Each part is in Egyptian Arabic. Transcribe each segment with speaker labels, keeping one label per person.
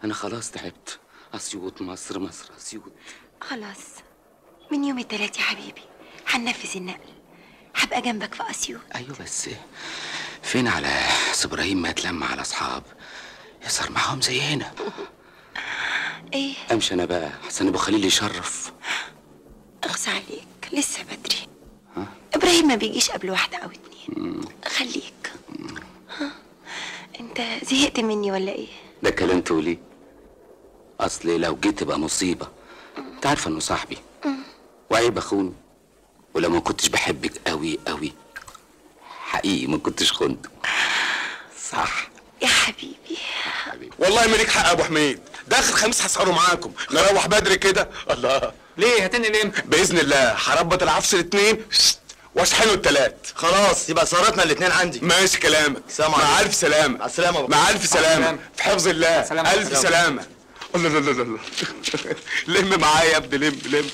Speaker 1: انا خلاص تعبت اسيوط مصر مصر اسيوط
Speaker 2: خلاص من يوم التلات يا حبيبي هننفذ النقل هبقى جنبك في اسيوط
Speaker 1: ايوه بس فين على ابراهيم ما يتلم على اصحاب يصير معاهم زي هنا
Speaker 2: ايه
Speaker 1: امشي انا بقى حسن ابو خليل يشرف
Speaker 2: اغصى عليك لسه بدري ابراهيم ما بيجيش قبل واحده او اتنين خليك ها انت زهقت مني ولا ايه
Speaker 1: ده كلام تقولي اصل لو جيت تبقى مصيبه انت عارفه انه صاحبي وعيب اخونه ولو ما كنتش بحبك قوي قوي حقيقي ما كنتش خنت صح
Speaker 2: يا حبيبي
Speaker 3: والله ما ليك حق يا ابو حميد ده اخر خميس هسهروا معاكم نروح بدري كده الله
Speaker 4: ليه هتنقل امتى
Speaker 3: باذن الله هربط العفش الاثنين واشحنه التلات
Speaker 5: خلاص يبقى سهرتنا الاثنين عندي
Speaker 3: ماشي كلامك
Speaker 5: سلام
Speaker 3: مع
Speaker 5: عليكم.
Speaker 3: الف سلامه
Speaker 5: مع السلامه يا أبو
Speaker 3: مع
Speaker 5: حميد.
Speaker 3: الف
Speaker 5: مع
Speaker 3: سلامه
Speaker 5: السلامة.
Speaker 3: في حفظ الله
Speaker 5: سلامة.
Speaker 3: الف
Speaker 5: سلامة.
Speaker 3: سلامه الله لا لا لا لا لم معايا يا ابني لم لم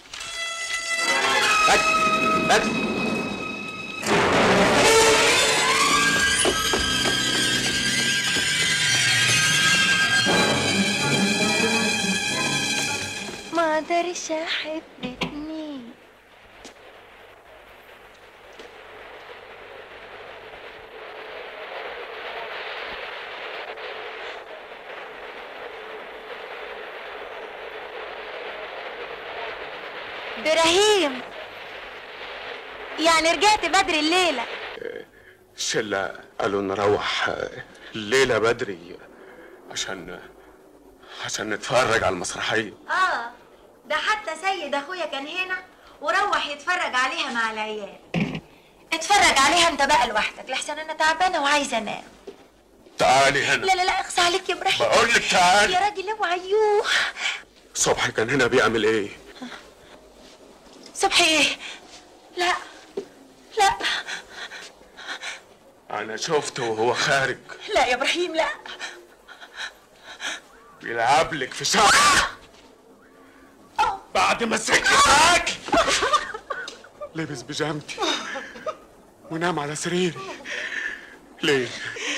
Speaker 2: ما اقدرش احب اتنين ابراهيم يعني رجعت بدري الليله
Speaker 3: الشله قالوا نروح الليله بدري عشان عشان نتفرج على المسرحيه
Speaker 2: اه ده حتى سيد اخويا كان هنا وروح يتفرج عليها مع العيال اتفرج عليها انت بقى لوحدك لحسن انا تعبانه وعايزه انام
Speaker 3: تعالي هنا
Speaker 2: لا لا لا اقصى عليك يا ابراهيم
Speaker 3: بقول لك تعالي
Speaker 2: يا راجل اوعى ايوه
Speaker 3: صبحي كان هنا بيعمل ايه
Speaker 2: صبحي ايه لا لا
Speaker 3: انا شفته وهو خارج
Speaker 2: لا يا ابراهيم لا
Speaker 3: بيلعب لك في شعر بعد ما سكتك لبس بيجامتي ونام على سريري ليه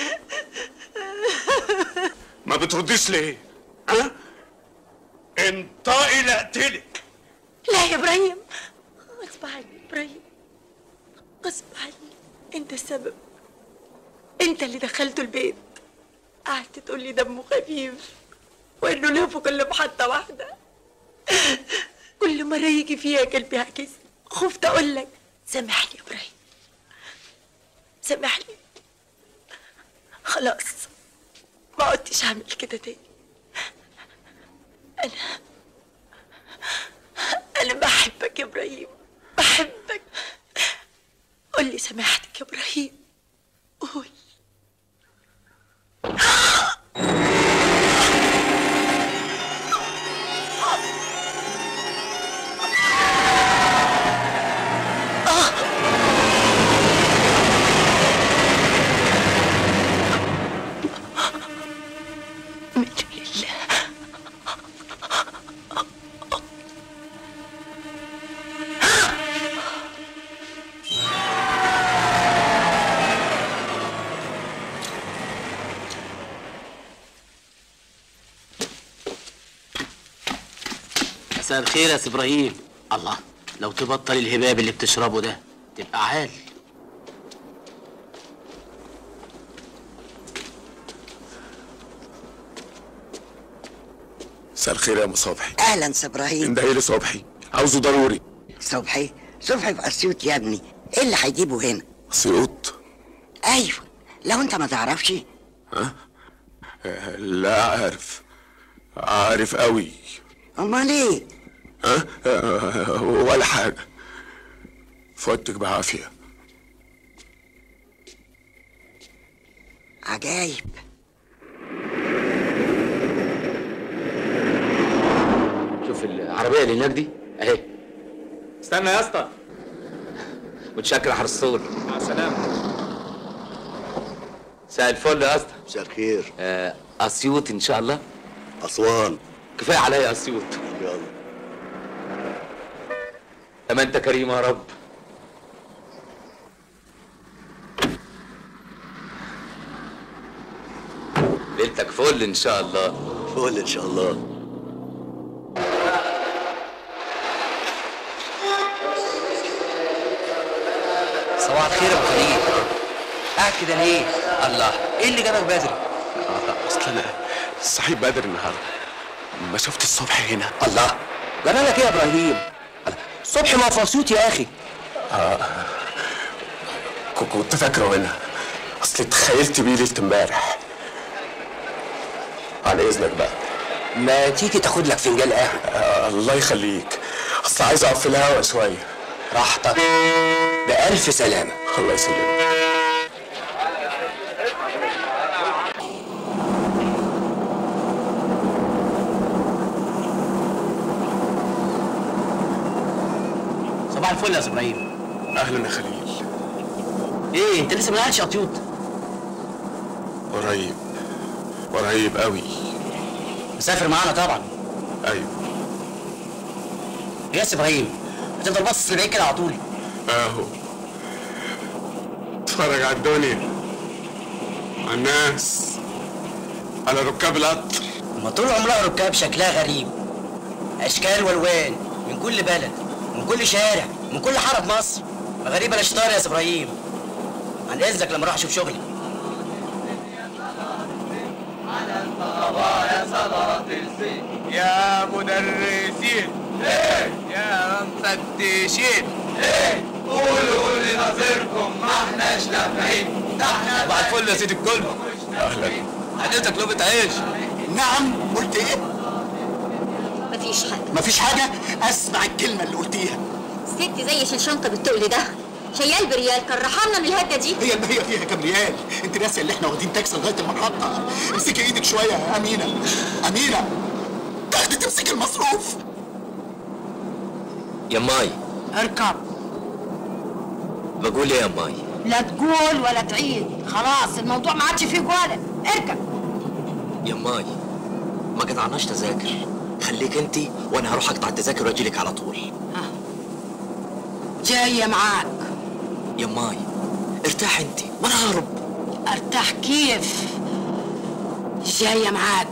Speaker 3: ما بترديش ليه ها انطقي لاقتلك
Speaker 2: لا يا ابراهيم غصب عني يا ابراهيم غصب عني انت السبب انت اللي دخلته البيت قعدت تقول لي دمه خفيف وانه له في كل محطه واحده كل مره يجي فيها قلبي يعكس خفت اقول لك سامحني يا ابراهيم سامحني خلاص ما عدتش هعمل كده تاني انا أنا بحبك يا إبراهيم بحبك قول لي سامحتك يا إبراهيم قول من لله
Speaker 6: مساء الخير يا سي ابراهيم الله لو تبطل الهباب اللي بتشربه ده تبقى عال
Speaker 3: مساء الخير يا ام صبحي
Speaker 7: اهلا سي ابراهيم
Speaker 3: اندهي لي صبحي عاوزه ضروري
Speaker 7: صبحي صبحي في اسيوط يا ابني ايه اللي هيجيبه هنا
Speaker 3: سيوط
Speaker 7: ايوه لو انت ما تعرفش
Speaker 3: ها آه، لا عارف عارف قوي
Speaker 7: امال ايه
Speaker 3: ها آه، ولا حاجه فوتك بعافيه
Speaker 7: عجايب
Speaker 1: شوف العربيه اللي هناك دي اهي
Speaker 4: استنى يا اسطى
Speaker 1: متشكر يا حرصول
Speaker 4: مع السلامه
Speaker 1: مساء الفل يا اسطى
Speaker 5: مساء الخير
Speaker 1: آه، اسيوط ان شاء الله
Speaker 5: اسوان
Speaker 1: كفايه عليا اسيوط
Speaker 5: يلا
Speaker 1: اما انت كريم يا رب ليلتك فل ان شاء الله
Speaker 5: فول ان شاء الله
Speaker 6: صباح الخير يا ابو خليل قاعد كده ليه؟ الله ايه اللي جابك بدري؟
Speaker 3: اصل انا صحيت بدري النهارده ما شفت الصبح هنا
Speaker 6: الله جرى لك ايه يا ابراهيم؟ الصبح ما فصوت يا اخي
Speaker 3: ك- كنت فاكره هنا اصل تخيلت بيه ليله امبارح على اذنك بقى
Speaker 6: ما تيجي تاخد لك فنجان قهوه
Speaker 3: آه الله يخليك اصل عايز اقف في الهوا شويه
Speaker 6: راحتك بألف سلامة
Speaker 3: الله يسلمك
Speaker 6: صباح الفل يا ابراهيم
Speaker 3: اهلا يا خليل
Speaker 6: ايه انت لسه ما قعدتش قطيوط
Speaker 3: قريب قريب قوي
Speaker 6: مسافر معانا طبعا
Speaker 3: ايوه
Speaker 6: يا سي ابراهيم هتفضل باصص لبعيد كده على طول
Speaker 3: اهو اتفرج على الدنيا على الناس على ركاب القطر
Speaker 6: ما طول عمرها ركاب شكلها غريب اشكال والوان من كل بلد من كل شارع من كل حاره في مصر غريبه لا شطار يا سي ابراهيم عن اذنك لما اروح اشوف شغلي
Speaker 8: يا مدرسين يا مفتشين قولوا لناظركم ما احناش نافعين صباح الفل يا سيدي الكل
Speaker 3: اهلا
Speaker 8: حضرتك لقمة عيش
Speaker 9: نعم قلت ايه؟
Speaker 10: مفيش حاجة
Speaker 9: مفيش حاجة اسمع الكلمة اللي قلتيها
Speaker 10: ست زي الشنطة بالتقل ده شيال بريال كان رحمنا من الهدة دي
Speaker 9: هي اللي هي فيها كام ريال انت ناسي اللي احنا واخدين تاكسي لغاية المحطة امسكي ايدك شوية يا امينة امينة تاخدي تمسكي المصروف
Speaker 5: يا ماي
Speaker 11: اركب
Speaker 5: بقول ايه يا ماي
Speaker 11: لا تقول ولا تعيد خلاص الموضوع ما عادش فيه قوالة اركب
Speaker 5: يا ماي ما قطعناش تذاكر خليك انت وانا هروح اقطع التذاكر واجي لك على طول
Speaker 11: جاية معاك
Speaker 5: يا ماي ارتاح انت وانا ههرب
Speaker 11: ارتاح كيف جاية معاك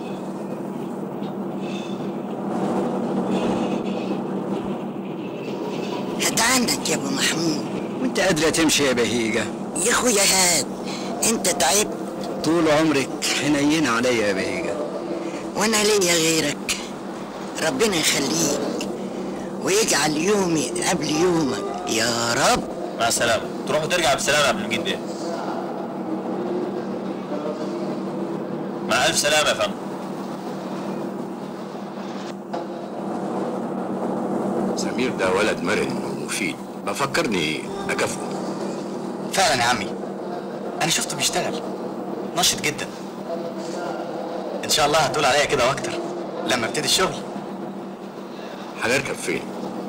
Speaker 7: هات عندك يا ابو محمود
Speaker 6: وانت قادرة تمشي يا بهيجة
Speaker 7: يا اخويا هات انت تعبت
Speaker 6: طول عمرك حنينة عليا يا بهيجة
Speaker 7: وانا ليا غيرك ربنا يخليك ويجعل يومي قبل يومك يا رب
Speaker 5: مع السلامة تروح وترجع بسلامة يا عبد المجيد بيه مع ألف سلامة يا فندم
Speaker 12: سمير ده ولد مرن ومفيد بفكرني اكافئه
Speaker 6: فعلا يا عمي انا شفته بيشتغل نشط جدا ان شاء الله هتقول عليا كده واكتر لما ابتدي الشغل
Speaker 12: هنركب فين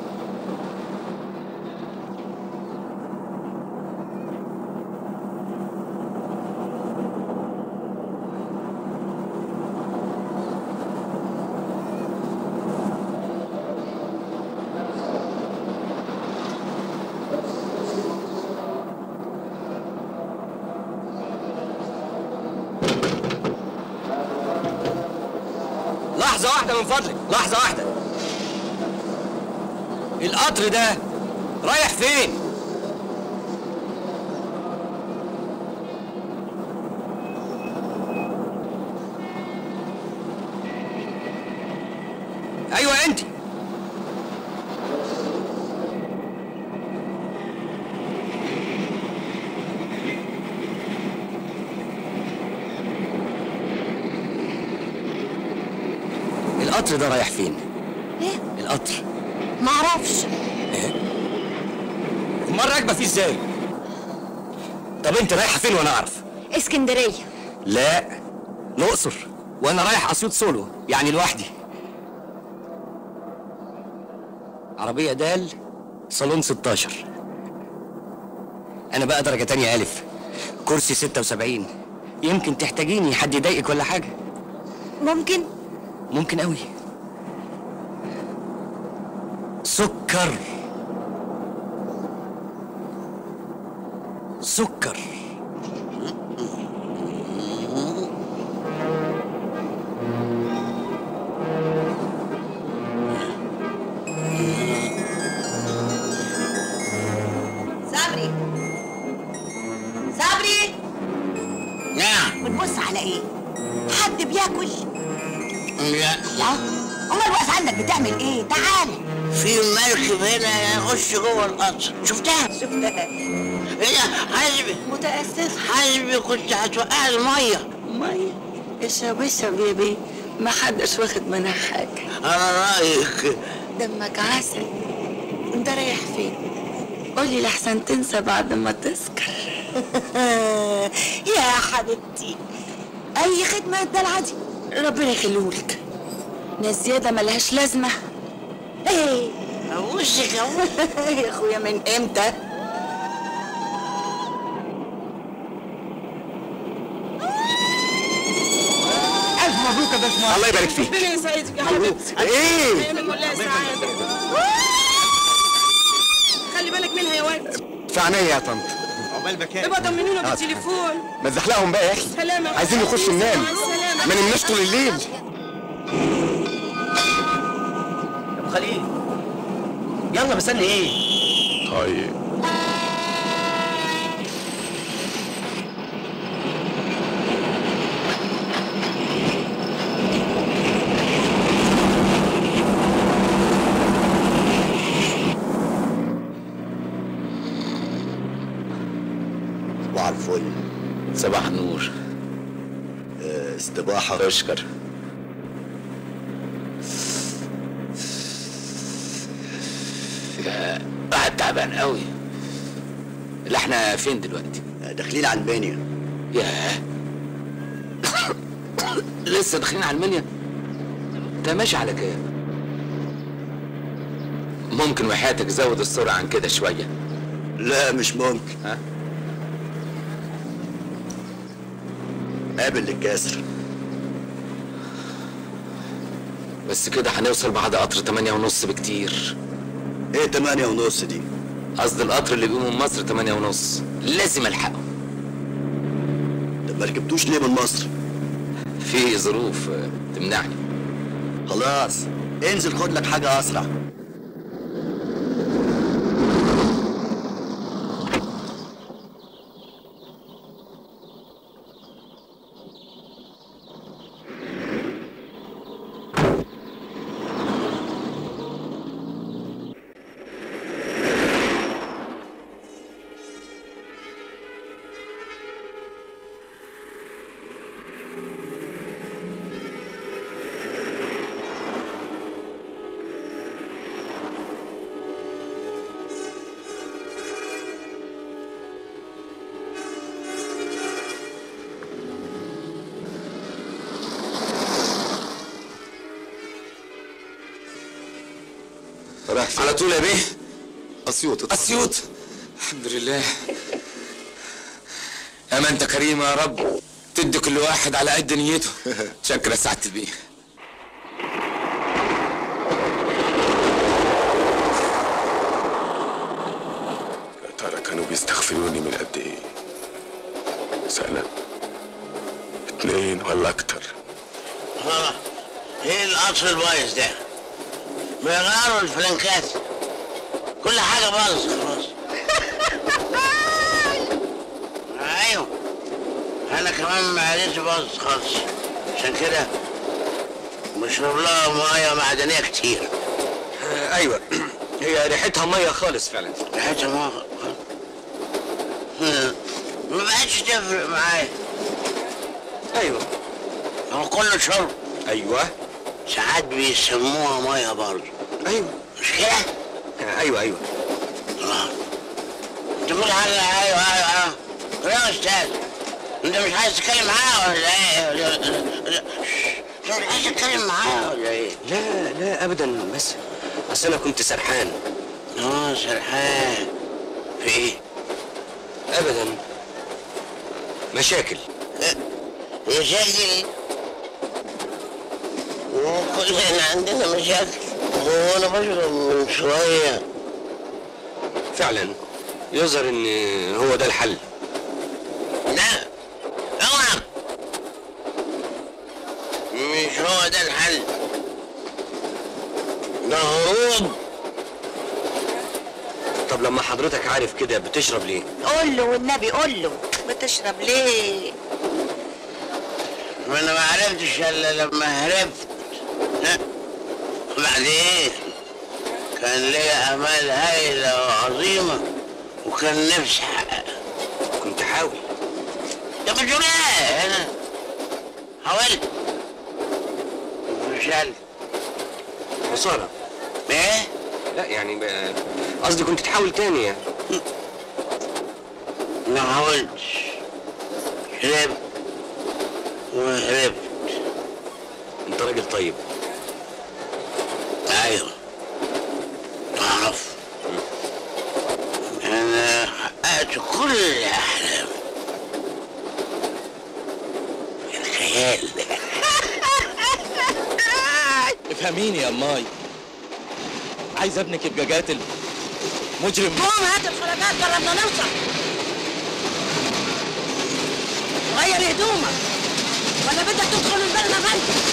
Speaker 6: لحظة واحدة من فضلك لحظة واحدة القطر ده رايح فين؟ ايوه انت القطر ده رايح فين؟
Speaker 10: ايه
Speaker 6: القطر
Speaker 10: معرفش
Speaker 6: امال راكبه فيه ازاي؟ طب انت رايحه فين وانا اعرف؟
Speaker 10: اسكندرية
Speaker 6: لا الاقصر وانا رايح اسيوط سولو يعني لوحدي عربيه دال صالون 16 انا بقى درجه تانية الف كرسي 76 يمكن تحتاجيني حد يضايقك ولا حاجه
Speaker 10: ممكن
Speaker 6: ممكن قوي سكر سكر
Speaker 11: بتبص على ايه حد بياكل
Speaker 13: لا
Speaker 11: لا امال الوقت عندك بتعمل ايه تعال
Speaker 13: في مركب هنا يخش جوه القصر شفتها؟
Speaker 11: شفتها
Speaker 13: هي حسبي
Speaker 11: متاسف
Speaker 13: حسبي كنت هتوقع الميه
Speaker 2: مية اشرب اشرب يا بيه ما حدش واخد منها حاجة
Speaker 13: على رايك
Speaker 2: دمك عسل انت رايح فين قولي لحسن تنسى بعد ما تسكر
Speaker 11: يا حبيبتي اي خدمه الدلع دي
Speaker 2: ربنا يخليهولك ناس زيادة ملهاش لازمة
Speaker 11: ايه
Speaker 13: ابوسك
Speaker 11: يا اخويا من امتى
Speaker 14: الف مبروك يا باشمهندس
Speaker 15: الله يبارك فيك
Speaker 2: ربنا يسعدك يا حبيبتي
Speaker 15: ايه
Speaker 2: ايام كلها سعادة خلي بالك منها يا واد
Speaker 15: في عينيا يا طنط
Speaker 14: عقبال بكام
Speaker 2: ابقى طمنونا بالتليفون
Speaker 15: ما تزحلقهم بقى يا اخي
Speaker 2: سلامة
Speaker 15: عايزين نخش ننام
Speaker 2: مع السلامة
Speaker 15: ما نمناش طول الليل
Speaker 6: ابو خليل يلا مستني ايه
Speaker 3: طيب
Speaker 16: صباح الفل
Speaker 1: صباح النور
Speaker 16: آه، استباحة
Speaker 1: اشكر يا قاعد تعبان قوي لا احنا فين دلوقتي
Speaker 16: آه، داخلين على المنيا
Speaker 1: ياه لسه داخلين على المنيا انت ماشي على كام ممكن وحياتك زود السرعه عن كده شويه
Speaker 16: لا مش ممكن
Speaker 1: ها
Speaker 16: قابل الجسر
Speaker 1: بس كده هنوصل بعد قطر تمانية ونص بكتير
Speaker 16: ايه تمانية ونص دي
Speaker 1: قصد القطر اللي بيقوم من مصر تمانية ونص لازم الحقه
Speaker 16: طب ما ركبتوش ليه من مصر
Speaker 1: في ظروف آه، تمنعني
Speaker 16: خلاص انزل خد لك حاجة أسرع
Speaker 1: رايح على طول يا بيه
Speaker 3: اسيوط
Speaker 1: اسيوط الحمد لله يا ما انت كريم يا رب تدي كل واحد على قد نيته شكرا سعاده البيه
Speaker 3: يا ترى كانوا بيستغفروني من قد ايه سنة اتنين ولا اكتر
Speaker 13: ها ايه القصر البايظ ده؟ بيغيروا الفلانكات كل حاجة باظت خلاص ايوه انا كمان معدتي باظت خالص عشان كده بشرب لها ميه معدنيه كتير
Speaker 5: ايوه هي ريحتها ميه خالص فعلا
Speaker 13: ريحتها ميه خالص. ما بقتش تفرق معايا
Speaker 5: ايوه
Speaker 13: هو كله شرب
Speaker 5: ايوه
Speaker 13: ساعات بيسموها ميه برضه
Speaker 5: ايوه
Speaker 13: مش كده؟
Speaker 5: ايوه ايوه
Speaker 13: الله انت كل حاجه ايوه ايوه ايوه يا استاذ انت مش عايز تتكلم معايا ولا ايه؟ ولا- ولا- انت مش عايز تتكلم معايا ولا ايه؟
Speaker 5: لا لا ابدا بس بس انا كنت سرحان
Speaker 13: اه سرحان في ايه؟
Speaker 5: ابدا مشاكل
Speaker 13: مشاكل وكلنا عندنا مشاكل وانا بشرب من شويه
Speaker 5: فعلا يظهر ان هو ده الحل
Speaker 13: لا اوعى مش هو ده الحل ده هروب
Speaker 5: طب لما حضرتك عارف كده بتشرب ليه
Speaker 11: قول له والنبي قول له بتشرب ليه
Speaker 13: ما انا ما عرفتش الا لما هربت ها؟ وبعدين كان ليا امال هايله وعظيمه وكان نفسي احققها
Speaker 5: كنت حاول
Speaker 13: ده كنت ايه انا حاولت وفشلت
Speaker 5: خسارة
Speaker 13: ايه؟
Speaker 5: لا يعني ب- قصدي كنت تحاول تاني يعني
Speaker 13: ما حاولتش هربت وهربت
Speaker 5: انت راجل طيب
Speaker 13: ايوه تعرف انا حققت كل احلامي الخيال
Speaker 8: افهميني يا ماي عايز ابنك يبقى قاتل مجرم
Speaker 11: قوم هات الخرجات قربنا نوصل غير هدومك ولا بدك تدخل البلد غلط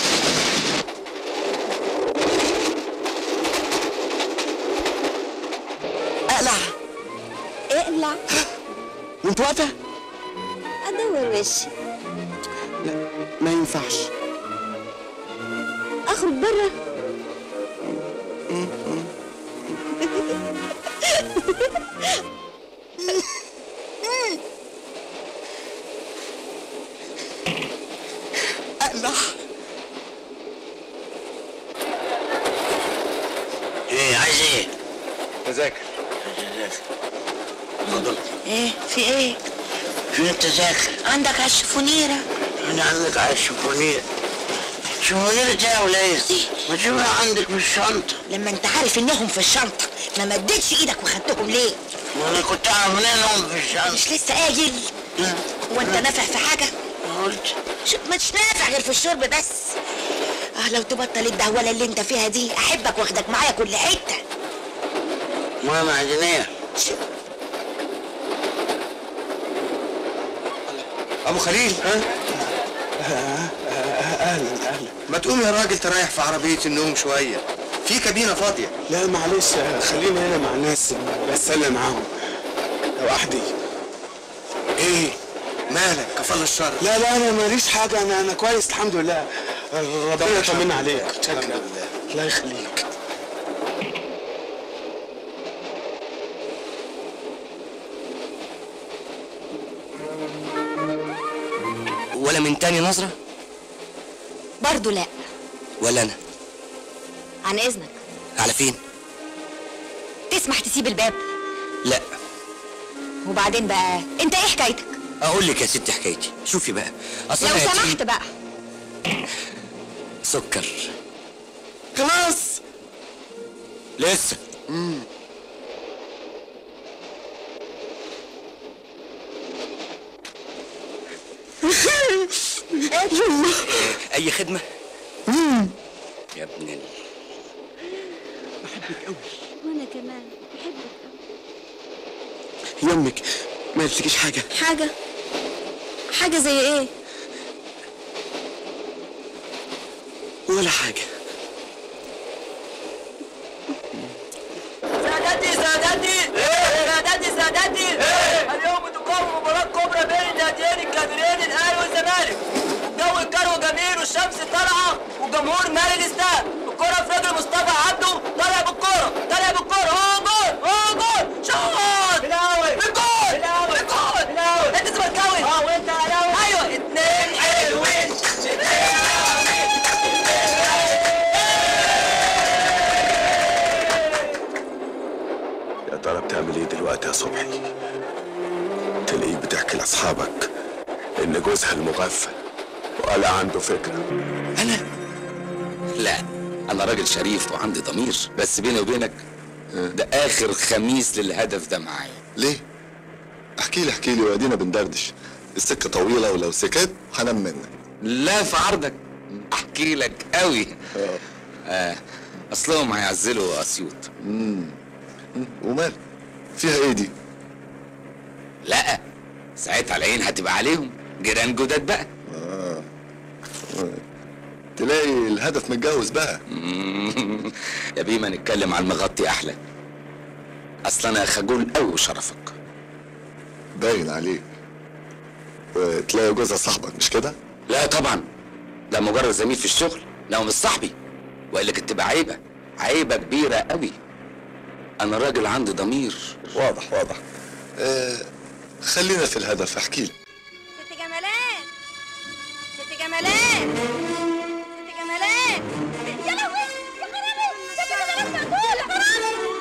Speaker 7: اقلع
Speaker 10: اقلع
Speaker 7: وانت واقفه
Speaker 10: ادور وشي
Speaker 7: لا ما ينفعش
Speaker 10: اخرج بره
Speaker 7: اقلع
Speaker 13: ايه عايز ايه؟
Speaker 5: تذاكر
Speaker 13: اتفضل
Speaker 11: ايه في ايه
Speaker 13: فين التذاكر؟
Speaker 11: عندك عالشفونيرة
Speaker 13: انا عندك على الشوفونير شوفونير ده ولا ايه؟ ما تشوفها عندك في الشنطه
Speaker 11: لما انت عارف انهم في الشنطة ما مدتش ايدك وخدتهم ليه
Speaker 13: وانا كنت اعرف منين انهم في الشنطه
Speaker 11: مش لسه قايل هو انت نافع في حاجة
Speaker 13: قلت
Speaker 11: شوف مش نافع غير في الشرب بس اه لو تبطل الدهولة اللي انت فيها دي احبك واخدك معايا كل حتة
Speaker 13: ما معدنيه
Speaker 15: ابو خليل ها اهلا اهلا ما تقوم يا راجل تريح في عربيه النوم شويه في كابينه فاضيه
Speaker 3: لا معلش خليني هنا مع الناس بتسلى معاهم لوحدي ايه
Speaker 15: مالك كفال الشر
Speaker 3: لا لا انا ماليش حاجه انا انا كويس الحمد لله ربنا يطمنا عليك شكرا الله يخليك
Speaker 5: ولا من تاني نظرة
Speaker 10: برضو لا
Speaker 5: ولا انا
Speaker 10: عن اذنك
Speaker 5: على فين
Speaker 10: تسمح تسيب الباب
Speaker 5: لا
Speaker 10: وبعدين بقى انت ايه حكايتك
Speaker 5: اقول لك يا ستي حكايتي شوفي بقى اصل
Speaker 10: لو
Speaker 5: أنا يتيم
Speaker 10: سمحت بقى
Speaker 5: سكر
Speaker 15: خلاص
Speaker 5: لسه اي خدمة يا ابن ال...
Speaker 10: وانا كمان بحبك
Speaker 15: يمك ما يفتكيش حاجه
Speaker 10: حاجة حاجة زي ايه
Speaker 15: ولا حاجه
Speaker 8: سادتي سادتي سادتي سادتي اليوم تقام مباراة كبرى بين الناديين الكبيرين الاهلي والزمالك جو الجو جميل والشمس طالعة والجمهور مالي الاستاد الكرة في رجل مصطفى عبده طالع بالكرة طالع بالكرة هو جول هو جول شوط بلاوي بالجول بلاوي بالجول بلاوي انت زملكاوي اه وانت اهلاوي ايوه اتنين حلوين
Speaker 3: يا ترى بتعمل ايه دلوقتي يا صبحي تلاقيك بتحكي لاصحابك ان جوزها المغفل ولا عنده فكره
Speaker 1: لا انا راجل شريف وعندي ضمير بس بيني وبينك ده اخر خميس للهدف ده معايا
Speaker 17: ليه؟ احكي لي احكي لي وادينا بندردش السكه طويله ولو سكت هنام منك
Speaker 1: لا في عرضك احكي لك قوي آه اصلهم هيعزلوا اسيوط
Speaker 17: امم ومال فيها ايه دي
Speaker 1: لا ساعتها العين هتبقى عليهم جيران جداد بقى
Speaker 17: آه. تلاقي الهدف متجوز بقى
Speaker 1: يا بيما نتكلم على المغطي احلى اصل انا خجول قوي وشرفك
Speaker 17: باين عليك وتلاقي جوزها صاحبك مش كده
Speaker 1: لا طبعا ده مجرد زميل في الشغل لو مش صاحبي والا كانت تبقى عيبه عيبه كبيره قوي انا راجل عندي ضمير
Speaker 17: واضح واضح آه خلينا في الهدف احكي لي
Speaker 10: ست جمالات ست جمالات ست جمالات يا لهوي يا خرابي ست جمالات مقتولة خرابي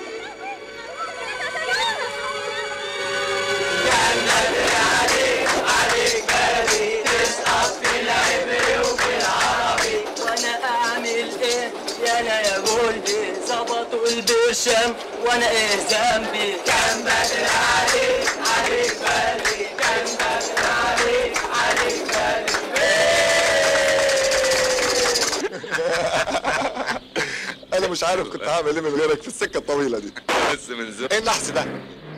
Speaker 8: وانا اعمل ايه يا انا يا قلبي ظبطوا البرشام وانا ايه ذنبي كان بدري عليك عليك بالي كان بدري عليك عليك بالي
Speaker 17: انا مش عارف كنت هعمل ايه من غيرك في السكه الطويله دي
Speaker 1: بس من زمان
Speaker 17: ايه النحس ده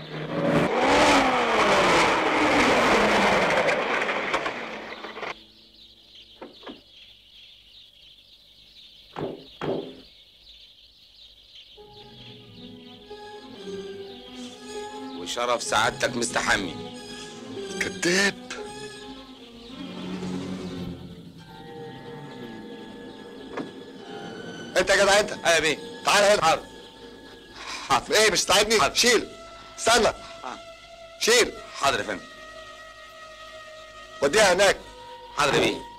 Speaker 1: وشرف سعادتك مستحمي
Speaker 17: كذاب انت يا جدع انت
Speaker 1: ايه بيه
Speaker 17: تعال هنا حاضر حاضر ايه مش تساعدني شيل استنى شيل
Speaker 1: حاضر يا فندم
Speaker 17: وديها هناك
Speaker 1: حاضر يا بيه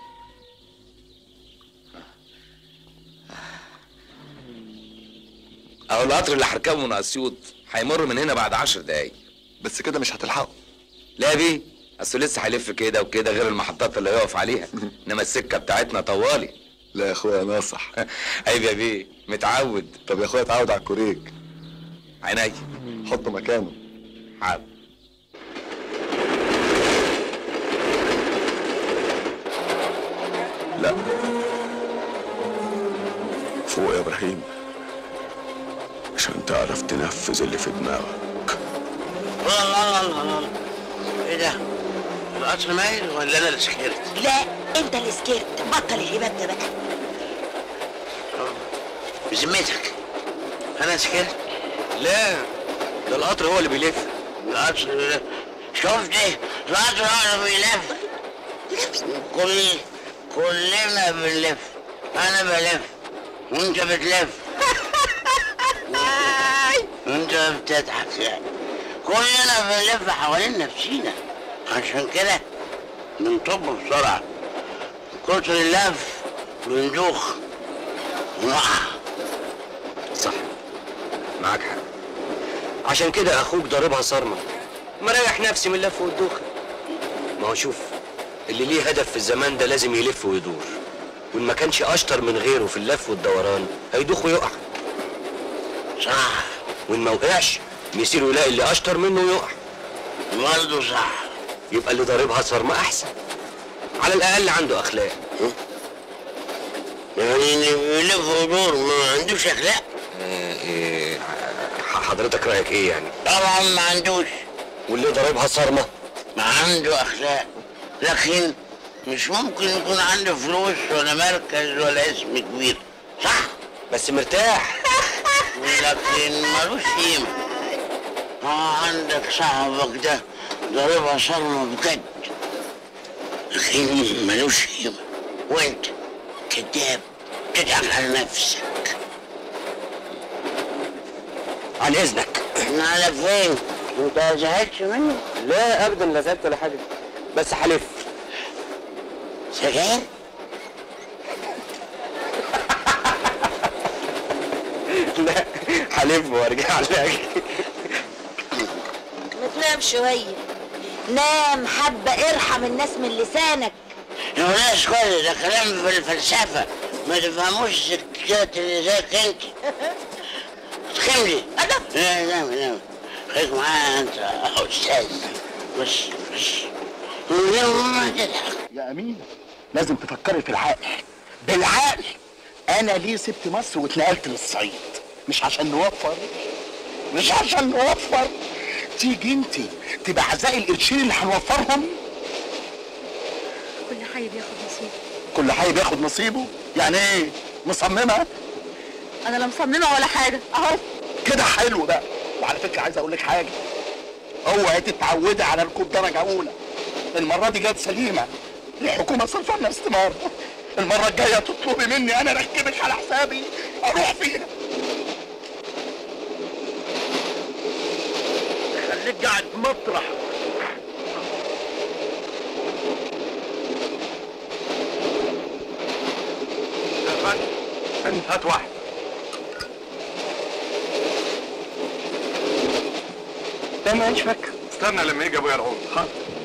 Speaker 1: اهو القطر اللي هركبه من اسيوط هيمر من هنا بعد عشر دقايق
Speaker 17: بس كده مش هتلحقه
Speaker 1: لا يا بيه اصله لسه هيلف كده وكده غير المحطات اللي هيقف عليها انما السكه بتاعتنا طوالي
Speaker 17: لا يا اخويا ناصح
Speaker 1: عيب يا بيه متعود
Speaker 17: طب يا اخويا اتعود على الكوريك
Speaker 1: عيني
Speaker 17: حطه مكانه
Speaker 1: حاضر
Speaker 3: لا فوق يا ابراهيم عشان تعرف تنفذ اللي في دماغك
Speaker 13: الله الله الله الله ايه ده؟ القطر مايل ولا انا اللي سكرت؟
Speaker 11: لا انت اللي سكرت بطل الهباب ده بقى
Speaker 13: بذمتك انا سكرت؟
Speaker 5: لا ده القطر هو اللي بيلف
Speaker 13: القطر بيلف شفت ايه؟ القطر هو اللي بيلف كل كلنا بنلف انا بلف وانت بتلف وانت بتضحك يعني كلنا بنلف حوالين نفسينا عشان كده بنطب بسرعة كتر اللف بندوخ ونقع
Speaker 5: صح معاك حق عشان كده اخوك ضاربها صارمه مريح نفسي من اللف والدوخه ما هو شوف اللي ليه هدف في الزمان ده لازم يلف ويدور وان ما كانش اشطر من غيره في اللف والدوران هيدوخ ويقع
Speaker 13: صح
Speaker 5: وان ما وقعش يصير يلاقي اللي اشطر منه يقع
Speaker 13: برضه صح
Speaker 5: يبقى اللي ضاربها صارمه احسن على الاقل عنده اخلاق
Speaker 13: يعني اللي بيلف ويدور ما عندوش اخلاق
Speaker 5: إيه حضرتك رايك ايه يعني
Speaker 13: طبعا ما عندوش
Speaker 5: واللي ضاربها صارمه
Speaker 13: ما عنده اخلاق لكن مش ممكن يكون عنده فلوس ولا مركز ولا اسم كبير صح
Speaker 5: بس مرتاح
Speaker 13: لكن ملوش قيمة اه عندك صاحبك ده ضاربها صرمة بجد لكن ملوش قيمة وانت كذاب تضحك على نفسك
Speaker 5: عن اذنك
Speaker 13: على فين؟ انت ما زهقتش منه؟
Speaker 5: لا ابدا لا زعلت ولا حاجه بس حلف
Speaker 13: سجاير؟
Speaker 5: لا حلف وارجع لك
Speaker 11: ما تنام شوية نام حبة ارحم الناس من لسانك
Speaker 13: يا ناس كل ده كلام في الفلسفة ما تفهموش الستات اللي زيك انت تخملي لا لا لا خليك معايا انت يا استاذ بس بس من غير ما تضحك
Speaker 9: يا امين لازم تفكري في العقل بالعقل انا ليه سبت مصر واتنقلت للصعيد مش عشان نوفر مش عشان نوفر تيجي انت تبقى عزاء القرشين اللي هنوفرهم
Speaker 10: كل حي بياخد نصيبه
Speaker 9: كل حي بياخد نصيبه يعني ايه مصممه
Speaker 10: انا لا مصممه ولا حاجه اهو
Speaker 9: كده حلو بقى وعلى فكره عايز اقول لك حاجه اوعي تتعودي على ركوب درجه اولى المره دي جت سليمه الحكومه صرفه لنا استماره المره الجايه تطلبي مني انا اركبك على حسابي اروح فيها خليك قاعد مطرح
Speaker 3: انت هات واحد
Speaker 9: ده ما فاكر
Speaker 3: استنى لما يجي ابويا العمر حاضر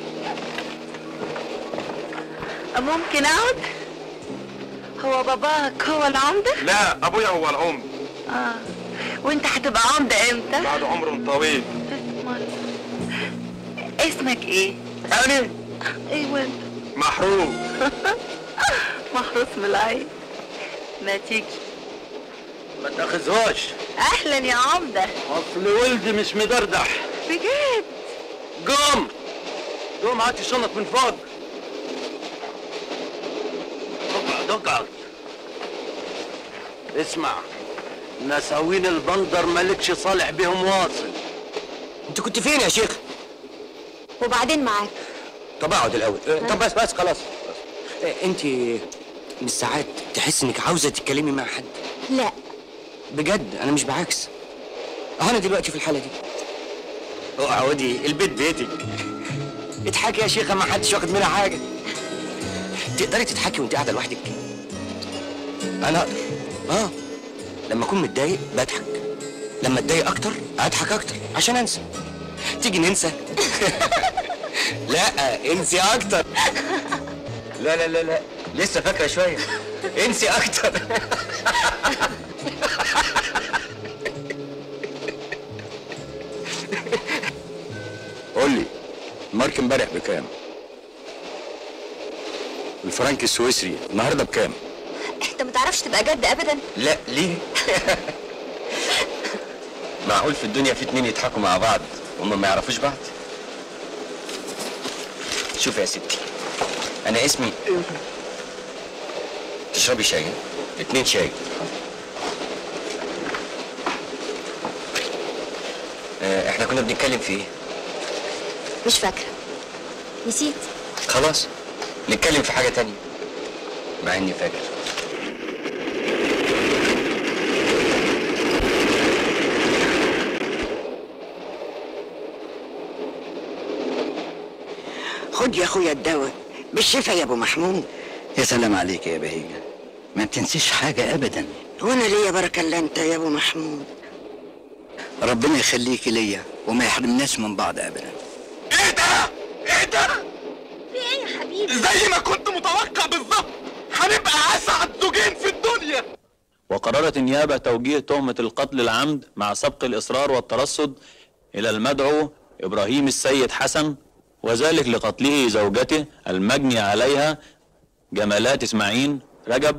Speaker 2: ممكن اقعد هو باباك هو العمدة
Speaker 3: لا ابويا هو العمر
Speaker 2: اه وانت هتبقى عمدة امتى
Speaker 3: بعد عمر طويل
Speaker 2: اسمك ايه
Speaker 3: انا
Speaker 2: ايه وانت
Speaker 3: محروم
Speaker 2: محروس من العين ما تيجي
Speaker 9: ما تاخذهاش
Speaker 2: اهلا يا عمدة
Speaker 9: اصل ولدي مش مدردح
Speaker 2: بجد
Speaker 9: قوم قوم هات الشنط من فوق اقعد اقعد اسمع نساوين البندر مالكش صالح بهم واصل
Speaker 6: انت كنت فين يا شيخ
Speaker 10: وبعدين معاك
Speaker 6: طب اقعد الاول اه، طب بس بس خلاص اه، انت من ساعات تحس انك عاوزه تتكلمي مع حد
Speaker 10: لا
Speaker 6: بجد انا مش بعكس اهو انا دلوقتي في الحاله دي اقعدي البيت بيتك اضحكي يا شيخه ما حدش واخد منها حاجه تقدري تضحكي وانت قاعده لوحدك انا اقدر اه لما اكون متضايق بضحك لما اتضايق اكتر اضحك اكتر عشان انسى تيجي ننسى لا انسي اكتر لا لا لا لا لسه فاكره شويه انسي اكتر
Speaker 12: قول لي المارك امبارح بكام؟ الفرنك السويسري النهارده بكام؟
Speaker 10: انت ما تعرفش تبقى جد ابدا
Speaker 6: لا ليه معقول في الدنيا في اتنين يضحكوا مع بعض وهم ما يعرفوش بعض شوف يا ستي انا اسمي تشربي شاي اتنين شاي آه، احنا كنا بنتكلم في ايه
Speaker 10: مش فاكره نسيت
Speaker 6: خلاص نتكلم في حاجه تانية مع اني فاكر
Speaker 7: خد يا اخويا الدواء بالشفا يا ابو محمود
Speaker 18: يا سلام عليك يا بهيجة ما بتنسيش حاجة أبدا
Speaker 7: وانا ليا بركه الا انت يا ابو محمود
Speaker 18: ربنا يخليكي ليا وما يحرمناش من بعض أبدا
Speaker 9: ايه ده
Speaker 10: في ايه يا حبيبي
Speaker 9: زي ما كنت متوقع بالظبط هنبقى اسعد زوجين في الدنيا
Speaker 19: وقررت النيابة توجيه تهمة القتل العمد مع سبق الإصرار والترصد إلى المدعو إبراهيم السيد حسن وذلك لقتله زوجته المجني عليها جمالات إسماعيل رجب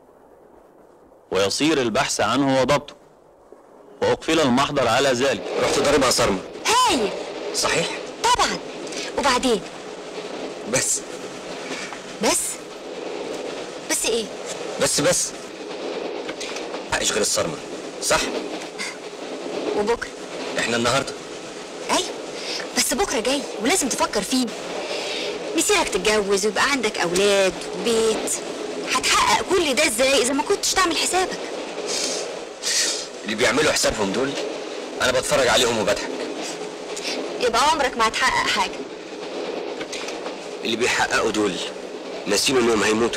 Speaker 19: ويصير البحث عنه وضبطه وأقفل المحضر على ذلك
Speaker 6: رحت ضاربها صرمة
Speaker 10: هايل
Speaker 6: صحيح
Speaker 10: طبعا وبعدين
Speaker 6: بس
Speaker 10: بس بس ايه
Speaker 6: بس بس حقش غير الصرمة صح
Speaker 10: وبكره
Speaker 6: احنا النهارده
Speaker 10: ايوه بس بكره جاي ولازم تفكر فيه مسيرك تتجوز ويبقى عندك اولاد وبيت هتحقق كل ده ازاي اذا ما كنتش تعمل حسابك
Speaker 6: اللي بيعملوا حسابهم دول انا بتفرج عليهم وبضحك
Speaker 10: يبقى عمرك ما هتحقق حاجه
Speaker 6: اللي بيحققوا دول ناسين انهم هيموتوا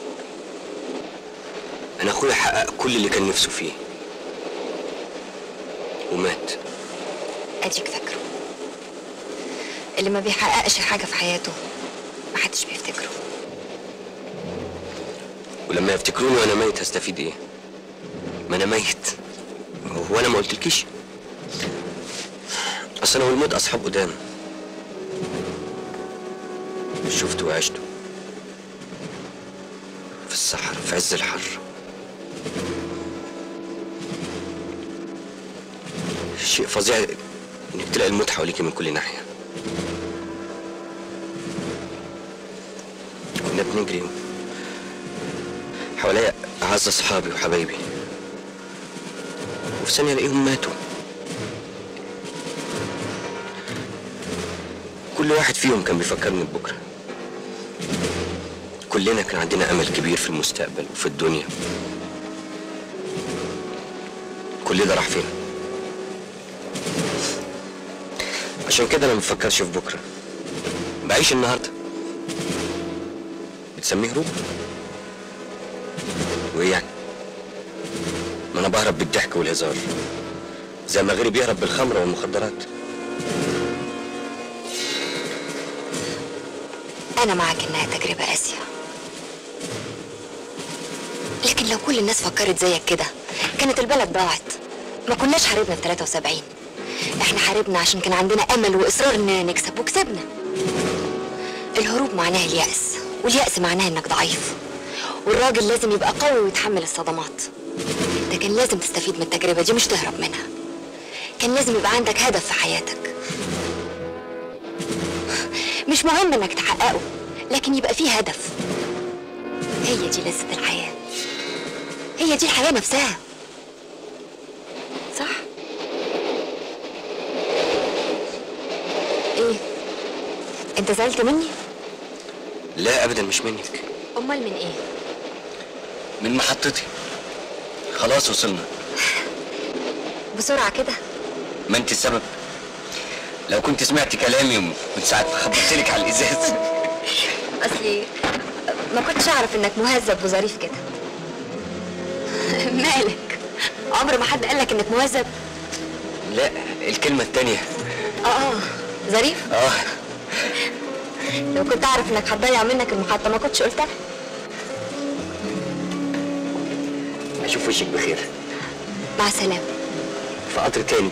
Speaker 6: انا اخويا حقق كل اللي كان نفسه فيه ومات
Speaker 10: اديك فاكره اللي ما بيحققش حاجه في حياته ما حدش بيفتكره
Speaker 6: ولما يفتكروني وانا ميت هستفيد ايه ما انا ميت هو انا ما قلتلكيش اصل انا والموت اصحاب قدام شفت وعشت في الصحراء في عز الحر شيء فظيع انك تلاقي الموت حواليك من كل ناحيه كنا بنجري حواليا اعز اصحابي وحبايبي وفي ثانيه الاقيهم ماتوا كل واحد فيهم كان بيفكرني ببكره كل
Speaker 5: كلنا كان عندنا امل كبير في المستقبل وفي الدنيا كل ده راح فين عشان كده انا ما بفكرش في بكره بعيش النهارده بتسميه هروب وايه يعني ما انا بهرب بالضحك والهزار زي ما غيري بيهرب بالخمر والمخدرات
Speaker 10: أنا معاك إنها تجربة قاسية لكن لو كل الناس فكرت زيك كده كانت البلد ضاعت ما كناش حاربنا في 73 احنا حاربنا عشان كان عندنا أمل وإصرار إننا نكسب وكسبنا الهروب معناه اليأس واليأس معناه إنك ضعيف والراجل لازم يبقى قوي ويتحمل الصدمات ده كان لازم تستفيد من التجربة دي مش تهرب منها كان لازم يبقى عندك هدف في حياتك مش مهم انك تحققه لكن يبقى فيه هدف هي دي لذة الحياة هي دي الحياة نفسها صح ايه انت زعلت مني
Speaker 5: لا ابدا مش منك
Speaker 10: امال من ايه
Speaker 5: من محطتي خلاص وصلنا
Speaker 10: بسرعة كده
Speaker 5: ما انت السبب لو كنت سمعت كلامي من ساعة ما خبطت لك على الازاز
Speaker 10: اصلي ما كنتش اعرف انك مهذب وظريف كده مالك عمر ما حد قالك انك مهذب
Speaker 5: لا الكلمة التانية
Speaker 10: اه اه ظريف
Speaker 5: اه
Speaker 10: لو كنت اعرف انك هتضيع منك المحطة ما كنتش قلتها
Speaker 5: اشوف وشك بخير
Speaker 10: مع السلامة
Speaker 5: في قطر تاني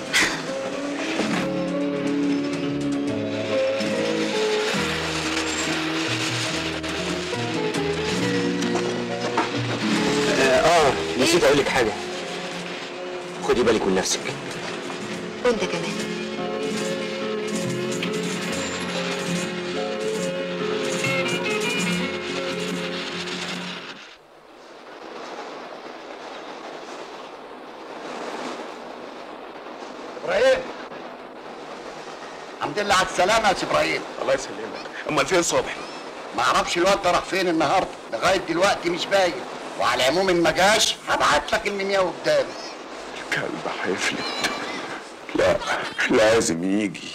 Speaker 5: اه آه، نسيت اقول لك حاجة خدي بالك من نفسك
Speaker 10: وانت كمان
Speaker 9: ابراهيم الحمد لله على السلامة يا سي ابراهيم
Speaker 3: الله يسلمك امال فين صبحي
Speaker 9: ما اعرفش الواد ده راح فين النهارده لغاية دلوقتي مش باين وعلى العموم ان ما جاش هبعت لك المنياوي قدامي
Speaker 3: الكلب هيفلت لا لازم يجي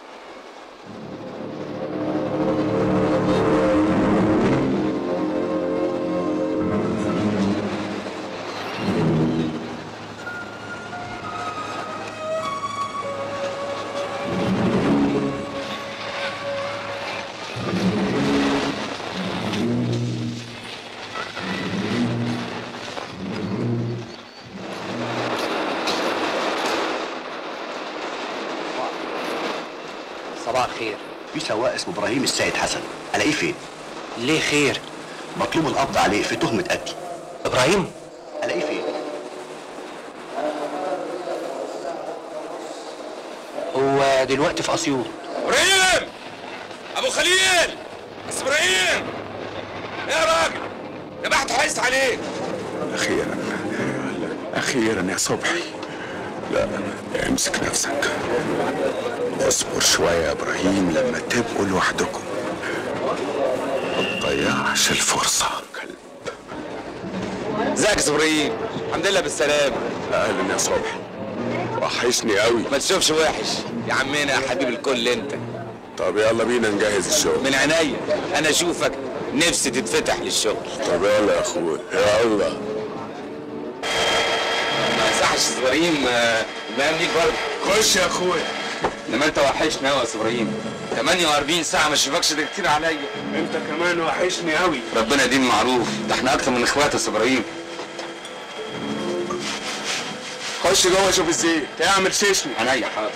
Speaker 9: صباح الخير في سواق اسمه ابراهيم السيد حسن الاقيه فين
Speaker 5: ليه خير
Speaker 9: مطلوب القبض عليه في تهمة قتل
Speaker 5: ابراهيم
Speaker 9: الاقيه فين
Speaker 5: هو دلوقتي في اسيوط
Speaker 20: ابراهيم ابو خليل بس ابراهيم ايه يا راجل يا بحت حيست عليك
Speaker 3: اخيرا اخيرا يا صبحي لا امسك نفسك اصبر شوية يا ابراهيم لما تبقوا لوحدكم ما تضيعش الفرصة
Speaker 20: ازيك يا ابراهيم الحمد لله بالسلامه
Speaker 3: اهلا يا صبحي وحشني قوي
Speaker 20: ما تشوفش وحش يا عمنا يا حبيب الكل انت
Speaker 3: طب يلا بينا نجهز الشغل
Speaker 20: من عينيا انا اشوفك نفسي تتفتح للشغل
Speaker 3: طب يلا يا اخويا يلا
Speaker 20: ما يصحش يا ابراهيم آه، المقام ليك برضه
Speaker 3: خش يا اخويا
Speaker 20: انما انت وحشني قوي يا ابراهيم 48 ساعه ما اشوفكش ده كتير عليا
Speaker 3: انت كمان وحشني قوي
Speaker 20: ربنا دين معروف ده احنا اكتر من اخوات يا ابراهيم
Speaker 3: خش جوه شوف الزيت اعمل شيشني
Speaker 20: عينيا حاضر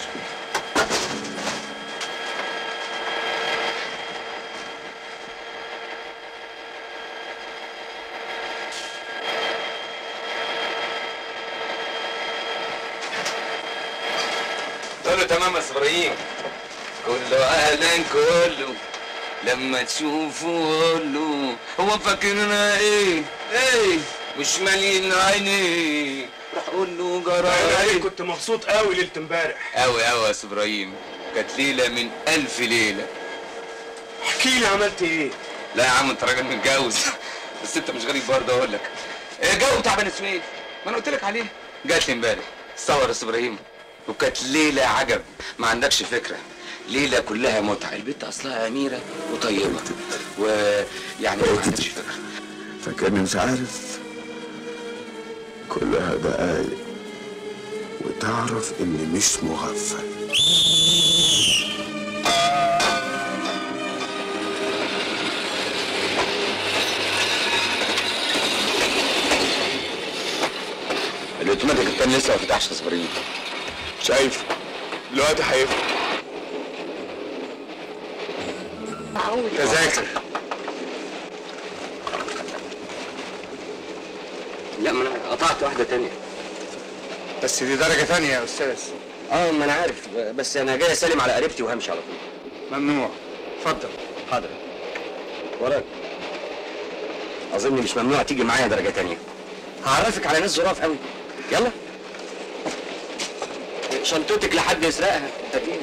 Speaker 20: كله تمام يا ابراهيم كله اهلا كله لما تشوفه قوله هو فاكرنا ايه ايه مش مالين عينيه راح اقول له جراي
Speaker 3: كنت مبسوط قوي ليله امبارح
Speaker 20: قوي قوي يا ابراهيم كانت ليله من الف ليله
Speaker 3: احكي لي عملت ايه
Speaker 20: لا يا عم انت راجل متجوز بس انت مش غريب برضه اقول لك ايه جو بتاع بني سويف ما انا قلت لك عليه جات لي امبارح صور يا ابراهيم وكانت ليله عجب ما عندكش فكره ليله كلها متعه البنت اصلها اميره وطيبه ويعني ما عندكش فكره
Speaker 3: فكان مش عارف كلها دقايق وتعرف اني مش مغفل
Speaker 20: الاوتوماتيك التاني لسه ما فتحش يا ابراهيم
Speaker 3: شايف دلوقتي هيفتح
Speaker 10: معقول
Speaker 3: تذاكر
Speaker 5: لا ما انا قطعت واحده تانية
Speaker 15: بس دي درجة تانية يا أستاذ
Speaker 5: اه ما انا عارف بس انا جاي اسلم على قريبتي وهمشي على طول
Speaker 15: ممنوع اتفضل
Speaker 5: حاضر وراك اظن مش ممنوع تيجي معايا درجه تانية هعرفك على ناس ظراف قوي يلا شنطتك لحد يسرقها تكين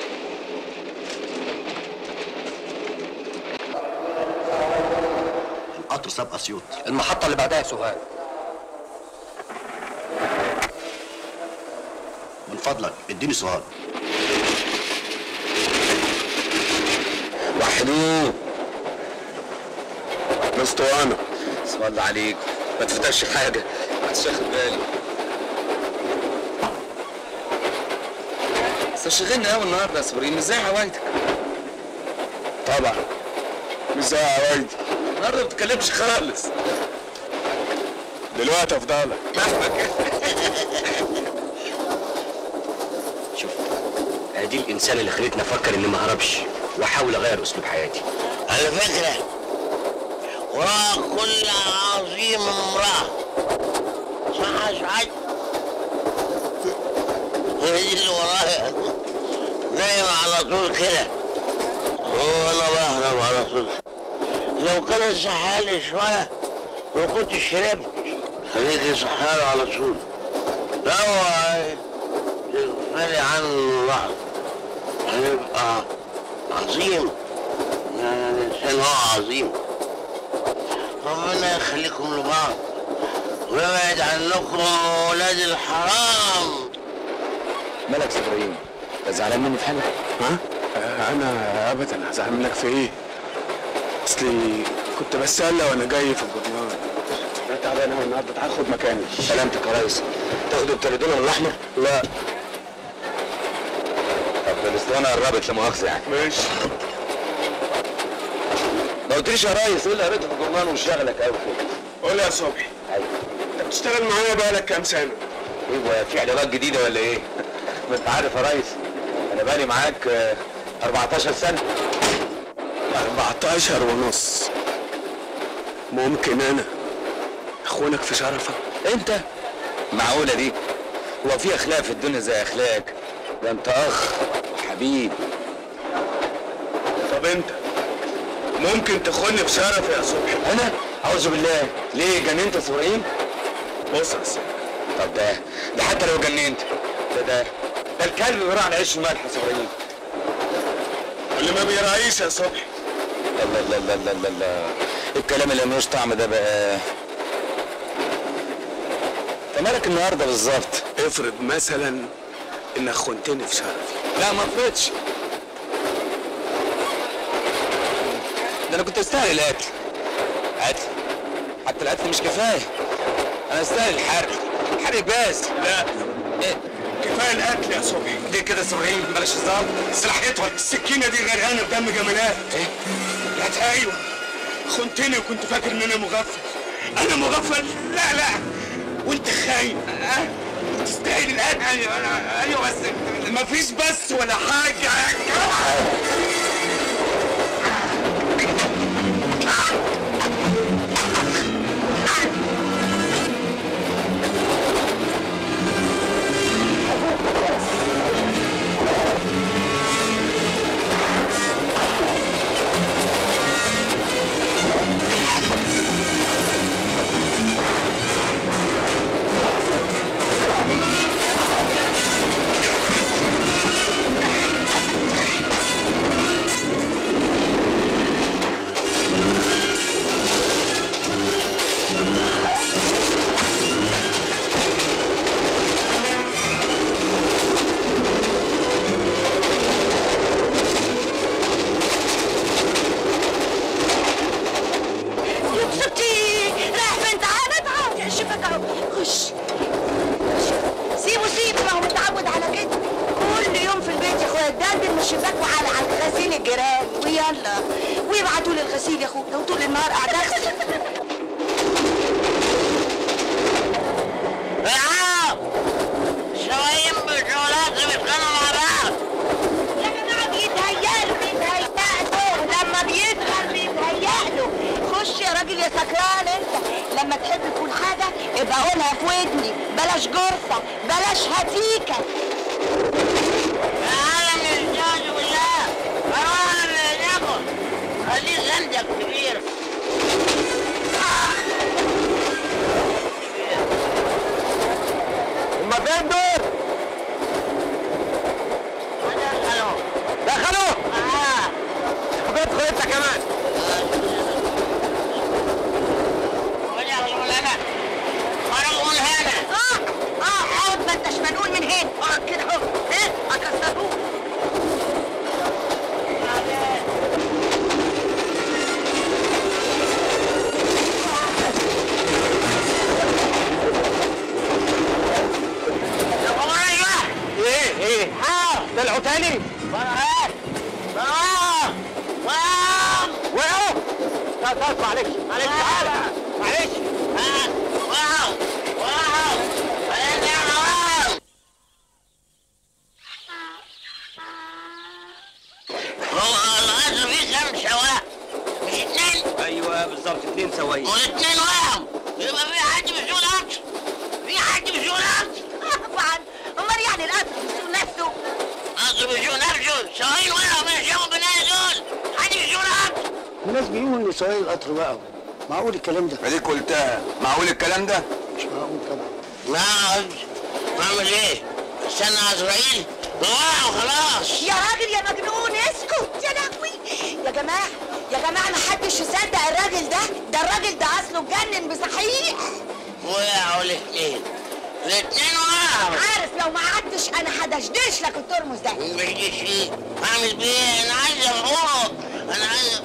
Speaker 16: القطر ساب اسيوط
Speaker 5: المحطه اللي بعدها سوهاج
Speaker 16: من فضلك اديني سؤال
Speaker 20: وحدوه
Speaker 3: مستوانا
Speaker 20: اسم الله عليك ما تفتحش حاجه ما كنتش واخد بالي بس شغلنا قوي النهارده يا صبرين مش زي عوايدك
Speaker 3: طبعا مش زي عوايدي
Speaker 20: النهارده ما بتتكلمش خالص
Speaker 3: دلوقتي افضلك
Speaker 5: شوف ادي الانسان اللي خلتني افكر اني ما اهربش واحاول اغير اسلوب حياتي
Speaker 13: على فكرة وراء كل عظيم امرأة صح يا سعاد؟ هي دي اللي ورايا نايم على طول كده وانا بهرب على طول لو كان صحالي شوية ما كنتش شربت خليكي صحالي على طول لو تغفلي عنه لحظة هيبقى عظيم يعني الإنسان هو عظيم ربنا يخليكم لبعض ويبعد عنكم ولاد الحرام
Speaker 5: مالك يا ابراهيم انت زعلان مني في حاجه
Speaker 3: ها؟ آه، انا ابدا هزعل منك في ايه؟ اصلي كنت بسأل وانا جاي في الجرنان انا تعبان قوي النهارده تعال خد مكاني
Speaker 5: سلامتك يا ريس تاخدوا التليدون الاحمر
Speaker 3: لا
Speaker 20: طب الاسطوانه قربت لا مؤاخذه يعني
Speaker 3: ماشي
Speaker 20: ما قلتليش يا ريس ايه اللي قريته في الجورنال وشغلك قوي كده
Speaker 3: قول لي يا صبحي
Speaker 20: ايوه
Speaker 3: انت بتشتغل معايا بقالك كام سنه؟
Speaker 20: ايه في علاقات جديده ولا ايه؟ ما انت عارف يا ريس انا بقالي معاك آه، 14 سنه
Speaker 3: 14 ونص ممكن انا اخونك في شرفك
Speaker 20: انت معقوله دي هو في اخلاق في الدنيا زي اخلاقك ده انت اخ وحبيب
Speaker 3: طب انت ممكن تخوني بشرف يا صبحي
Speaker 20: انا اعوذ بالله ليه جننت يا ابراهيم
Speaker 3: بص يا سيدي
Speaker 20: طب ده ده حتى لو جننت ده ده ده الكلب بيراعي على عيش الملح يا ابراهيم
Speaker 3: اللي ما بيراعيش يا صبحي
Speaker 20: لا لا لا لا لا لا الكلام اللي ملوش طعم ده بقى انت مالك النهارده بالظبط
Speaker 3: افرض مثلا انك خنتني في شرفي
Speaker 20: لا ما فرضش ده انا كنت استاهل القتل قتل حتى القتل مش كفايه انا استاهل الحرق حرق بس
Speaker 3: لا
Speaker 20: ايه
Speaker 3: كفايه القتل يا صبحي
Speaker 20: ليه كده يا اسماعيل بلاش هزار
Speaker 3: السلاح يطول السكينه دي غرقانه بدم جمالات
Speaker 20: ايه
Speaker 3: لا ايوه خنتني وكنت فاكر ان انا مغفل انا مغفل لا لا وانت خاين أه؟ تستاهل القتل ايوه انا ايوه بس مفيش بس ولا حاجه
Speaker 11: ابعتوا لي الغسيل يا اخويا وطول النهار قاعده اغسل
Speaker 13: تعال شويين بالشغلات بيتخانقوا مع بعض
Speaker 11: يا جماعه بيتهيألوا بيتهيألوا لما بيدخل بيتهيألوا خش يا راجل يا سكران انت لما تحب تكون حاجه ابقى قولها في ودني بلاش جرثه بلاش هتيكه
Speaker 13: تعال من الجوز بالله اروح من ناكل خليه غندق كبير
Speaker 6: هما فين دول؟
Speaker 13: دخلوا
Speaker 6: دخلوا
Speaker 13: اه
Speaker 6: ادخل انت كمان
Speaker 13: ودخلوا لنا خرجوا من هنا
Speaker 11: اه اه اقعد ما انتش منقول من هنا اقعد كده اهو ايه اكسروه
Speaker 6: ايه ايه ها طلعوا تاني
Speaker 13: فرحات فرحات وقام
Speaker 6: وقعوا لا لا معلش معلش تعالى معلش
Speaker 13: ها وقعوا وقعوا خلينا وقعوا هو القطر فيه كام سواق مش اتنين
Speaker 6: ايوه بالظبط اتنين سواقين
Speaker 13: والاتنين وقعوا يبقى في حد بيسوق القطر في حد بيسوق القطر
Speaker 11: طبعا امال يعني القطر بيسوق نفسه
Speaker 13: القطر بيسوق نفسه سواقين وقعوا من الشام بناء دول حد بيسوق القطر
Speaker 18: الناس بيقولوا ان سواق القطر وقعوا معقول الكلام ده؟
Speaker 12: اديك قلتها معقول الكلام ده؟
Speaker 18: مش معقول طبعا
Speaker 13: ما اقعد اعمل ايه؟ استنى عزرائيل وقعوا خلاص
Speaker 11: يا راجل يا مجنون اسكت يا لهوي يا جماعه يا جماعه ما حدش يصدق الراجل ده ده الراجل ده اصله اتجنن بصحيح
Speaker 13: وقعوا الاثنين الاثنين وقعوا
Speaker 11: عارف لو ما قعدتش انا هدشدش لك الترمس ده
Speaker 13: مش فيه اعمل بيه انا عايز فوق انا عايز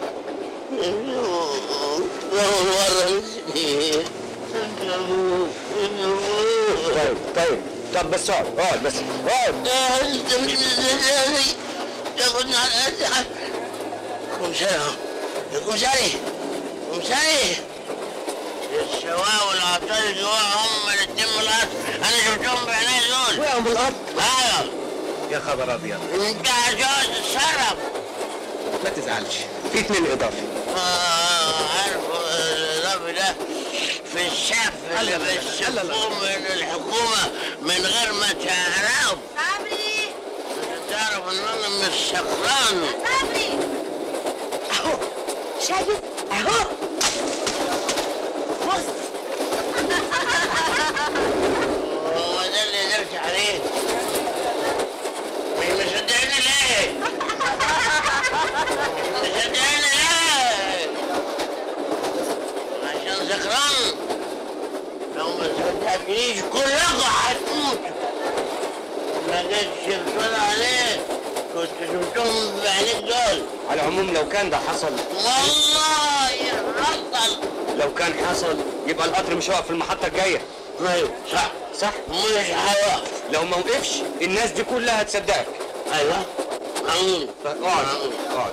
Speaker 13: اول مره
Speaker 6: طيب طيب طب بس اقعد اقعد بس اقعد
Speaker 13: انت مش مستني تاخدني على قد كمساري يا كمساري كمساري السواق والعطار جوا هم الاتنين من القطر انا شفتهم بعيني دول
Speaker 6: وقعوا بالقطر
Speaker 13: ايوه
Speaker 6: يا خبر ابيض
Speaker 13: انت عايز تتصرف
Speaker 6: ما تزعلش في اتنين اضافي
Speaker 13: آه عارف الرب ده في الشف اللي بيشفوه من الحكومة من غير ما تعرف
Speaker 11: صبري
Speaker 13: تعرف ان انا مش سكران
Speaker 11: صبري اهو شايف اهو بص
Speaker 13: هو ده اللي قدرت عليه مش مصدقني ليه؟ مش مصدقني ليه؟ عشان سكران لو ما صدقتنيش كلكم هتموتوا ما جيتش بتقول عليه كنت شفتهم بعينيك دول
Speaker 6: على العموم لو كان ده حصل
Speaker 13: والله حصل
Speaker 6: لو كان حصل يبقى القطر مش هيقف في المحطة الجاية
Speaker 13: ايوه صح
Speaker 6: صح
Speaker 13: مش هيقف
Speaker 6: لو ما وقفش الناس دي كلها هتصدقك
Speaker 13: ايوه معقول
Speaker 6: اقعد اقعد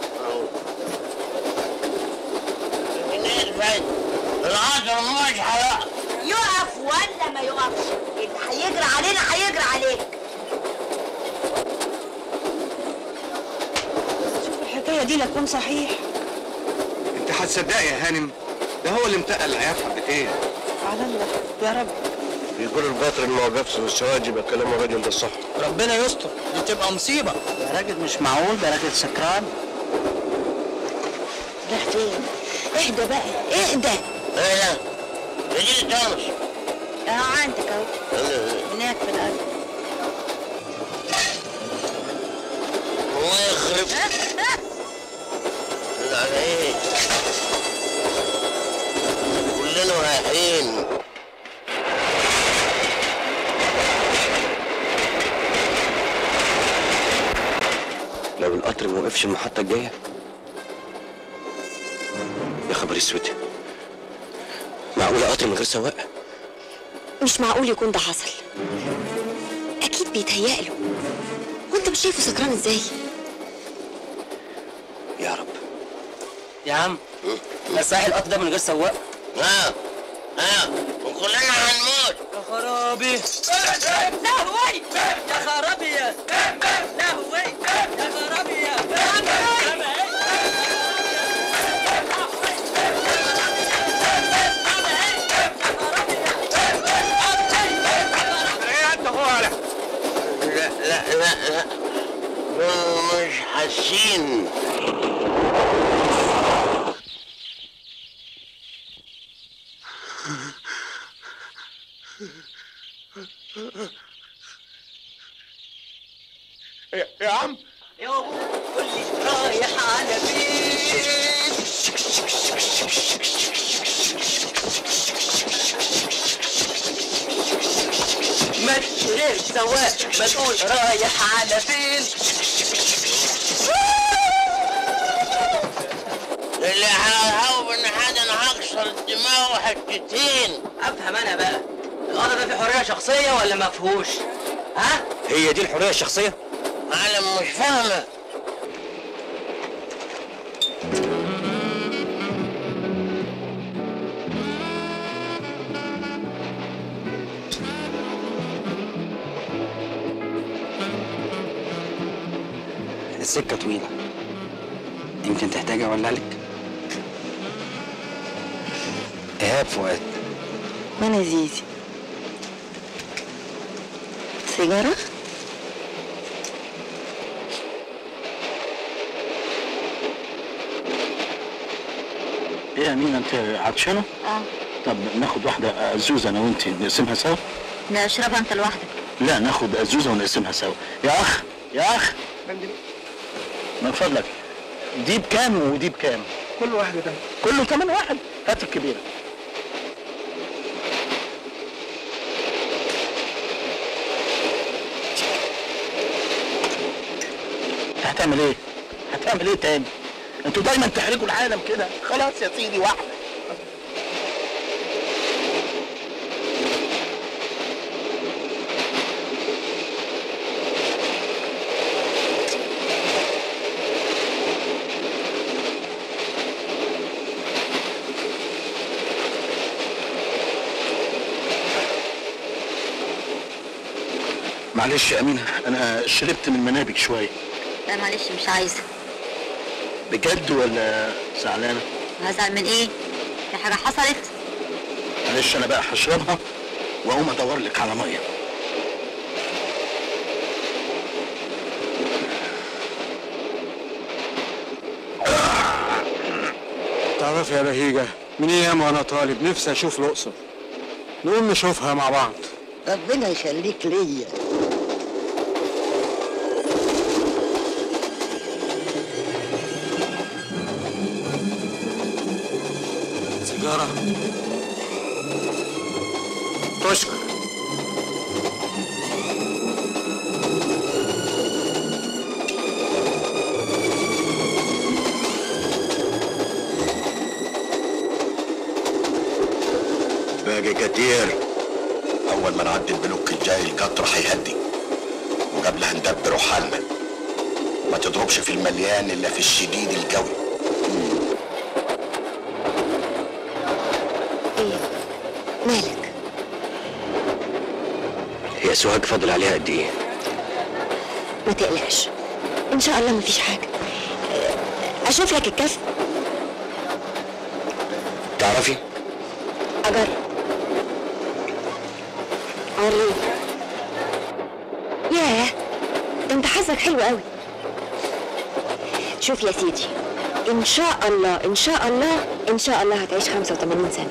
Speaker 13: ايه الفايدة؟ القطر مش هيقف
Speaker 11: يقف ولا ما يقفش اللي هيجري علينا هيجري عليك
Speaker 2: الحكايه دي لا تكون صحيح
Speaker 15: انت هتصدقي يا هانم ده هو اللي متقل العيال حبتين
Speaker 2: على الله يا رب
Speaker 16: بيقولوا القطر اللي ما وقفش في السواق يبقى كلام الراجل ده صح
Speaker 18: ربنا يستر دي تبقى مصيبه
Speaker 7: يا راجل مش معقول ده راجل سكران
Speaker 11: راح فين اهدى بقى اهدى
Speaker 13: ايه ده؟ يجي التونس
Speaker 11: اهو عندك اهو هناك في الارض
Speaker 13: الله يخرب على ايه؟ كلنا رايحين
Speaker 6: لو القطر ما وقفش المحطة الجاية يا خبر اسود معقولة قطر من غير سواق؟
Speaker 10: مش معقول يكون ده حصل اكيد بيتهيأله وانت مش شايفه سكران ازاي
Speaker 6: يا رب
Speaker 8: يا عم بس صحيح القطر ده من غير سواق
Speaker 13: ها ها وكلنا هنموت
Speaker 8: يا خرابي لهوي يا خرابي يا لهوي يا خرابي يا
Speaker 3: ايه انت هو
Speaker 13: لا لا لا لا دول مش حاسين
Speaker 3: يا يا عم
Speaker 8: قول لي رايح على فين ما غير سواق ما تقول رايح على فين
Speaker 13: اللي ههو ان حد انا هكسر دماغه حتتين
Speaker 8: افهم انا بقى القطر ده فيه حريه شخصيه ولا ما فيهوش ها
Speaker 5: هي دي الحريه الشخصيه
Speaker 13: انا مش فاهمه
Speaker 6: السكة طويلة يمكن تحتاج أولع لك إيهاب فؤاد
Speaker 2: وانا زيزي سيجارة؟
Speaker 9: ايه يا امينه انت عطشانه؟
Speaker 11: اه
Speaker 9: طب ناخد واحده ازوزه انا وانت نقسمها سوا؟
Speaker 11: لا اشربها انت لوحدك
Speaker 9: لا ناخد ازوزه ونقسمها سوا يا اخ يا اخ من فضلك دي بكام ودي بكام؟
Speaker 3: كل واحدة ده
Speaker 9: كله كمان واحد هات الكبيره هتعمل ايه؟ هتعمل ايه تاني؟ انتوا دايما تحرجوا العالم كده خلاص يا سيدي واحده معلش يا امينه انا شربت من منابك شويه
Speaker 11: لا معلش مش عايزه
Speaker 9: بجد ولا زعلانه؟
Speaker 11: هزعل من ايه في حاجه حصلت
Speaker 9: معلش انا بقى هشربها واقوم ادور لك على ميه
Speaker 14: تعرف يا بهيجة من ايام وانا طالب نفسي اشوف الاقصر نقوم نشوفها مع بعض
Speaker 7: ربنا يخليك ليا
Speaker 14: سيجارة تشكر
Speaker 16: باقي كتير اول ما نعدي البلوك الجاي القطر هيهدي وقبلها ندبروا حالنا ما تضربش في المليان الا في الشديد القوي
Speaker 10: مالك
Speaker 5: هي سوهاج فاضل عليها قد ايه؟
Speaker 10: ما تقلقش ان شاء الله مفيش حاجه اشوف لك الكف
Speaker 5: تعرفي؟
Speaker 10: اجرب وريني ياه ده انت حظك حلو قوي شوف يا سيدي ان شاء الله ان شاء الله ان شاء الله هتعيش 85 سنه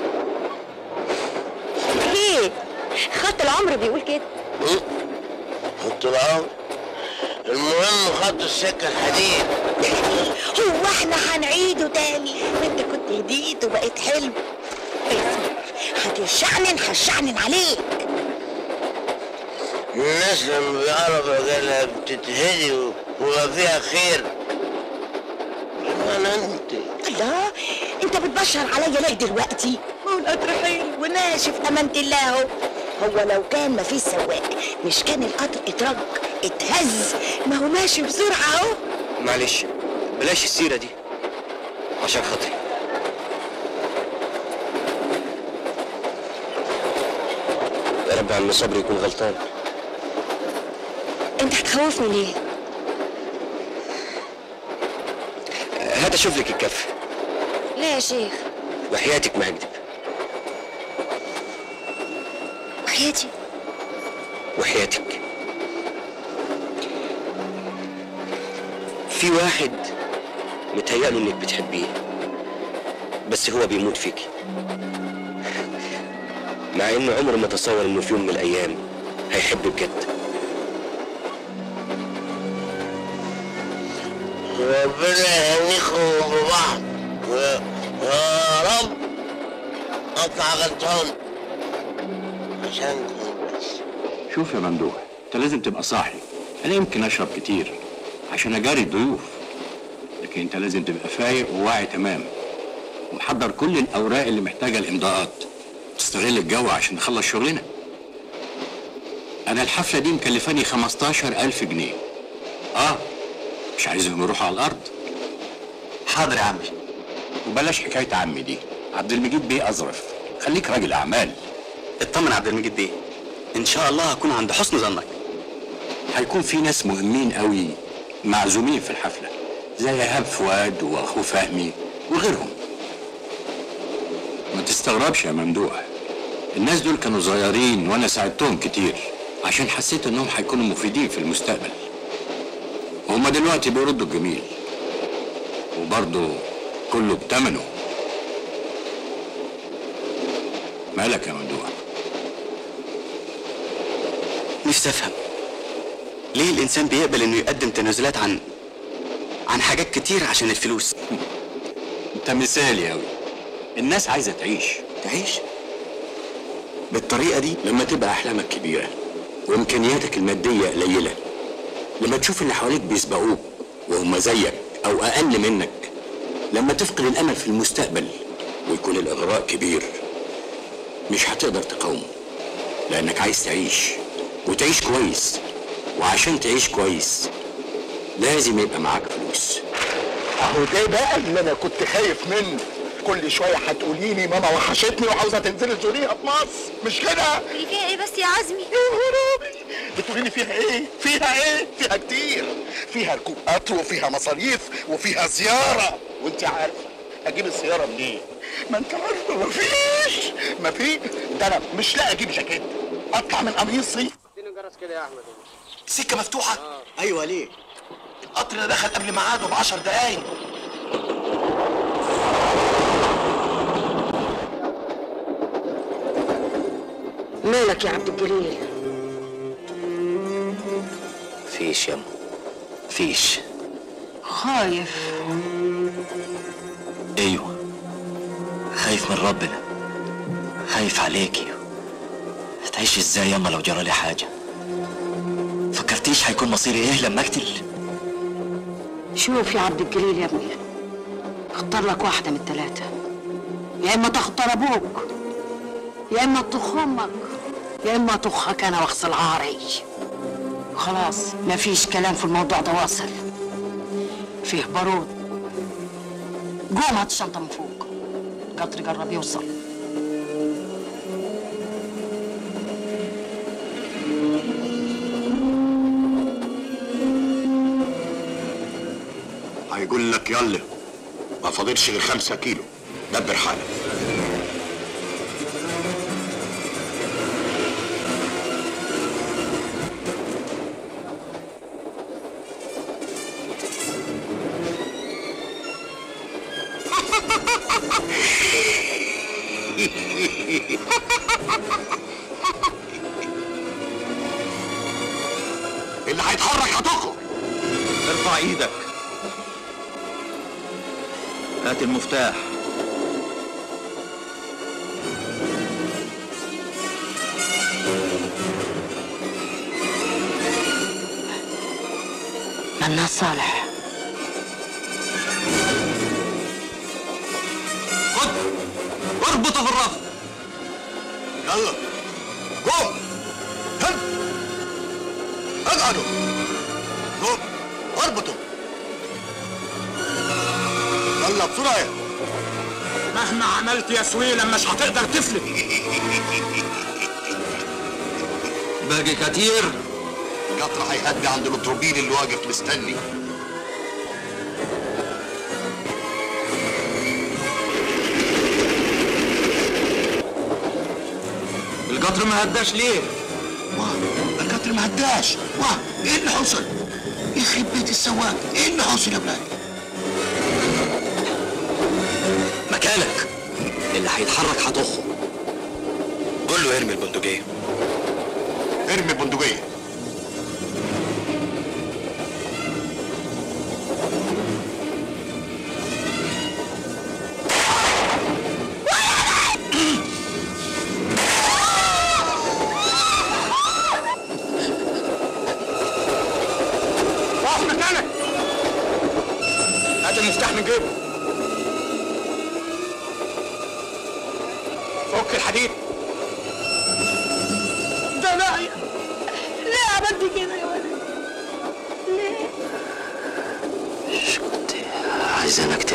Speaker 10: ايه خط العمر بيقول كده
Speaker 13: خط العمر المهم خط السكة الحديد
Speaker 11: هو احنا هنعيده تاني ما انت كنت هديت وبقيت حلو هتشعنن هشعنن عليك
Speaker 13: الناس لما بيعرفوا رجالها بتتهدي وما فيها خير انا انت
Speaker 11: الله انت بتبشر عليا ليه دلوقتي هو القطر حلو وناشف امانة الله اهو هو لو كان مفيش سواق مش كان القطر اترج اتهز ما هو ماشي بسرعة اهو
Speaker 5: معلش بلاش السيرة دي
Speaker 6: عشان خاطري يا رب عم صبري يكون غلطان
Speaker 10: انت هتخوفني ليه
Speaker 6: هات اشوف لك الكف
Speaker 10: ليه يا شيخ
Speaker 6: وحياتك ما هكدب
Speaker 10: وحياتي
Speaker 6: وحياتك في واحد متهيأله انك بتحبيه بس هو بيموت فيكي مع انه عمره ما تصور انه في يوم من الايام هيحب بجد
Speaker 13: ربنا يهنيكم ببعض ويا رب اطلع غلطان عشانكم بس
Speaker 12: شوف يا ممدوح انت لازم تبقى صاحي انا يمكن اشرب كتير عشان اجاري الضيوف لكن انت لازم تبقى فايق وواعي تمام ومحضر كل الاوراق اللي محتاجه الامضاءات تستغل الجو عشان نخلص شغلنا انا الحفله دي مكلفاني 15000 جنيه اه مش عايزهم يروحوا على الارض حاضر يا عمي وبلاش حكايه عمي دي عبد المجيد بيه اظرف خليك راجل اعمال
Speaker 6: اطمن عبد المجيد بيه ان شاء الله هكون عند حسن ظنك
Speaker 12: هيكون في ناس مهمين قوي معزومين في الحفله زي ايهاب فؤاد واخوه فهمي وغيرهم ما تستغربش يا ممدوح الناس دول كانوا صغيرين وانا ساعدتهم كتير عشان حسيت انهم هيكونوا مفيدين في المستقبل وهم دلوقتي بيردوا الجميل وبرضه كله بتمنه مالك يا ممدوح
Speaker 6: نفسي افهم ليه الانسان بيقبل انه يقدم تنازلات عن عن حاجات كتير عشان الفلوس
Speaker 12: انت مثالي قوي الناس عايزه تعيش
Speaker 6: تعيش
Speaker 12: بالطريقه دي لما تبقى احلامك كبيره وامكانياتك الماديه قليله لما تشوف اللي حواليك بيسبقوك وهم زيك او اقل منك لما تفقد الامل في المستقبل ويكون الاغراء كبير مش هتقدر تقاومه لانك عايز تعيش وتعيش كويس وعشان تعيش كويس لازم يبقى معاك فلوس
Speaker 9: اهو ده بقى اللي انا كنت خايف منه كل شويه هتقولي لي ماما وحشتني وعاوزه تنزلي تزوريها في مصر مش كده
Speaker 10: اللي فيها ايه بس يا عزمي
Speaker 9: بتقولي لي فيها ايه فيها ايه فيها كتير فيها ركوب قطر وفيها مصاريف وفيها زياره وانت عارفه اجيب الزياره منين ما انت عارفه مفيش مفيش ده انا مش لاقي اجيب جاكيت اطلع من قميصي
Speaker 8: اديني جرس كده يا احمد
Speaker 9: السكه مفتوحه ايوه ليه القطر ده دخل قبل ميعاده ب 10 دقايق
Speaker 11: مالك يا عبد الجليل
Speaker 6: فيش ياما فيش
Speaker 11: خايف
Speaker 6: ايوه خايف من ربنا خايف عليكي هتعيش ازاي ياما لو جرالي حاجه فكرتيش هيكون مصيري ايه لما اقتل
Speaker 11: شوف يا عبد الجليل يا ابني اختار لك واحدة من الثلاثة يا إما تختار أبوك يا إما تطخ أمك يا إما تطخك أنا واغسل عاري خلاص مفيش كلام في الموضوع ده واصل فيه بارود قوم هات الشنطة من فوق قطر جرب يوصل
Speaker 16: هيقول لك يلا ما فاضلش غير خمسة كيلو دبر حالك اللي هيتحرك هتخرج
Speaker 19: ارفع ايدك هات المفتاح
Speaker 11: منا صالح
Speaker 16: اربطه في الرف يلا قوم هد اقعدوا قوم اربطوا يلا بسرعه
Speaker 14: مهما عملت يا سويلة مش هتقدر تفلت
Speaker 16: باقي كتير قطر هيهدي عند الاوتوموبيل اللي واقف مستني
Speaker 14: القطر ما هداش ليه؟
Speaker 16: القطر ما هداش واه ايه اللي حصل؟ يخرب بيت السواق ايه اللي حصل يا ولاد؟
Speaker 6: مكانك اللي هيتحرك هتخه قول له ارمي البندقية
Speaker 16: ارمي البندقية
Speaker 14: اقف مكانك هات المفتاح من جيبه فك الحديد
Speaker 2: ده نايا ليه عملت كده يا ولد ليه
Speaker 6: عايزين اقتل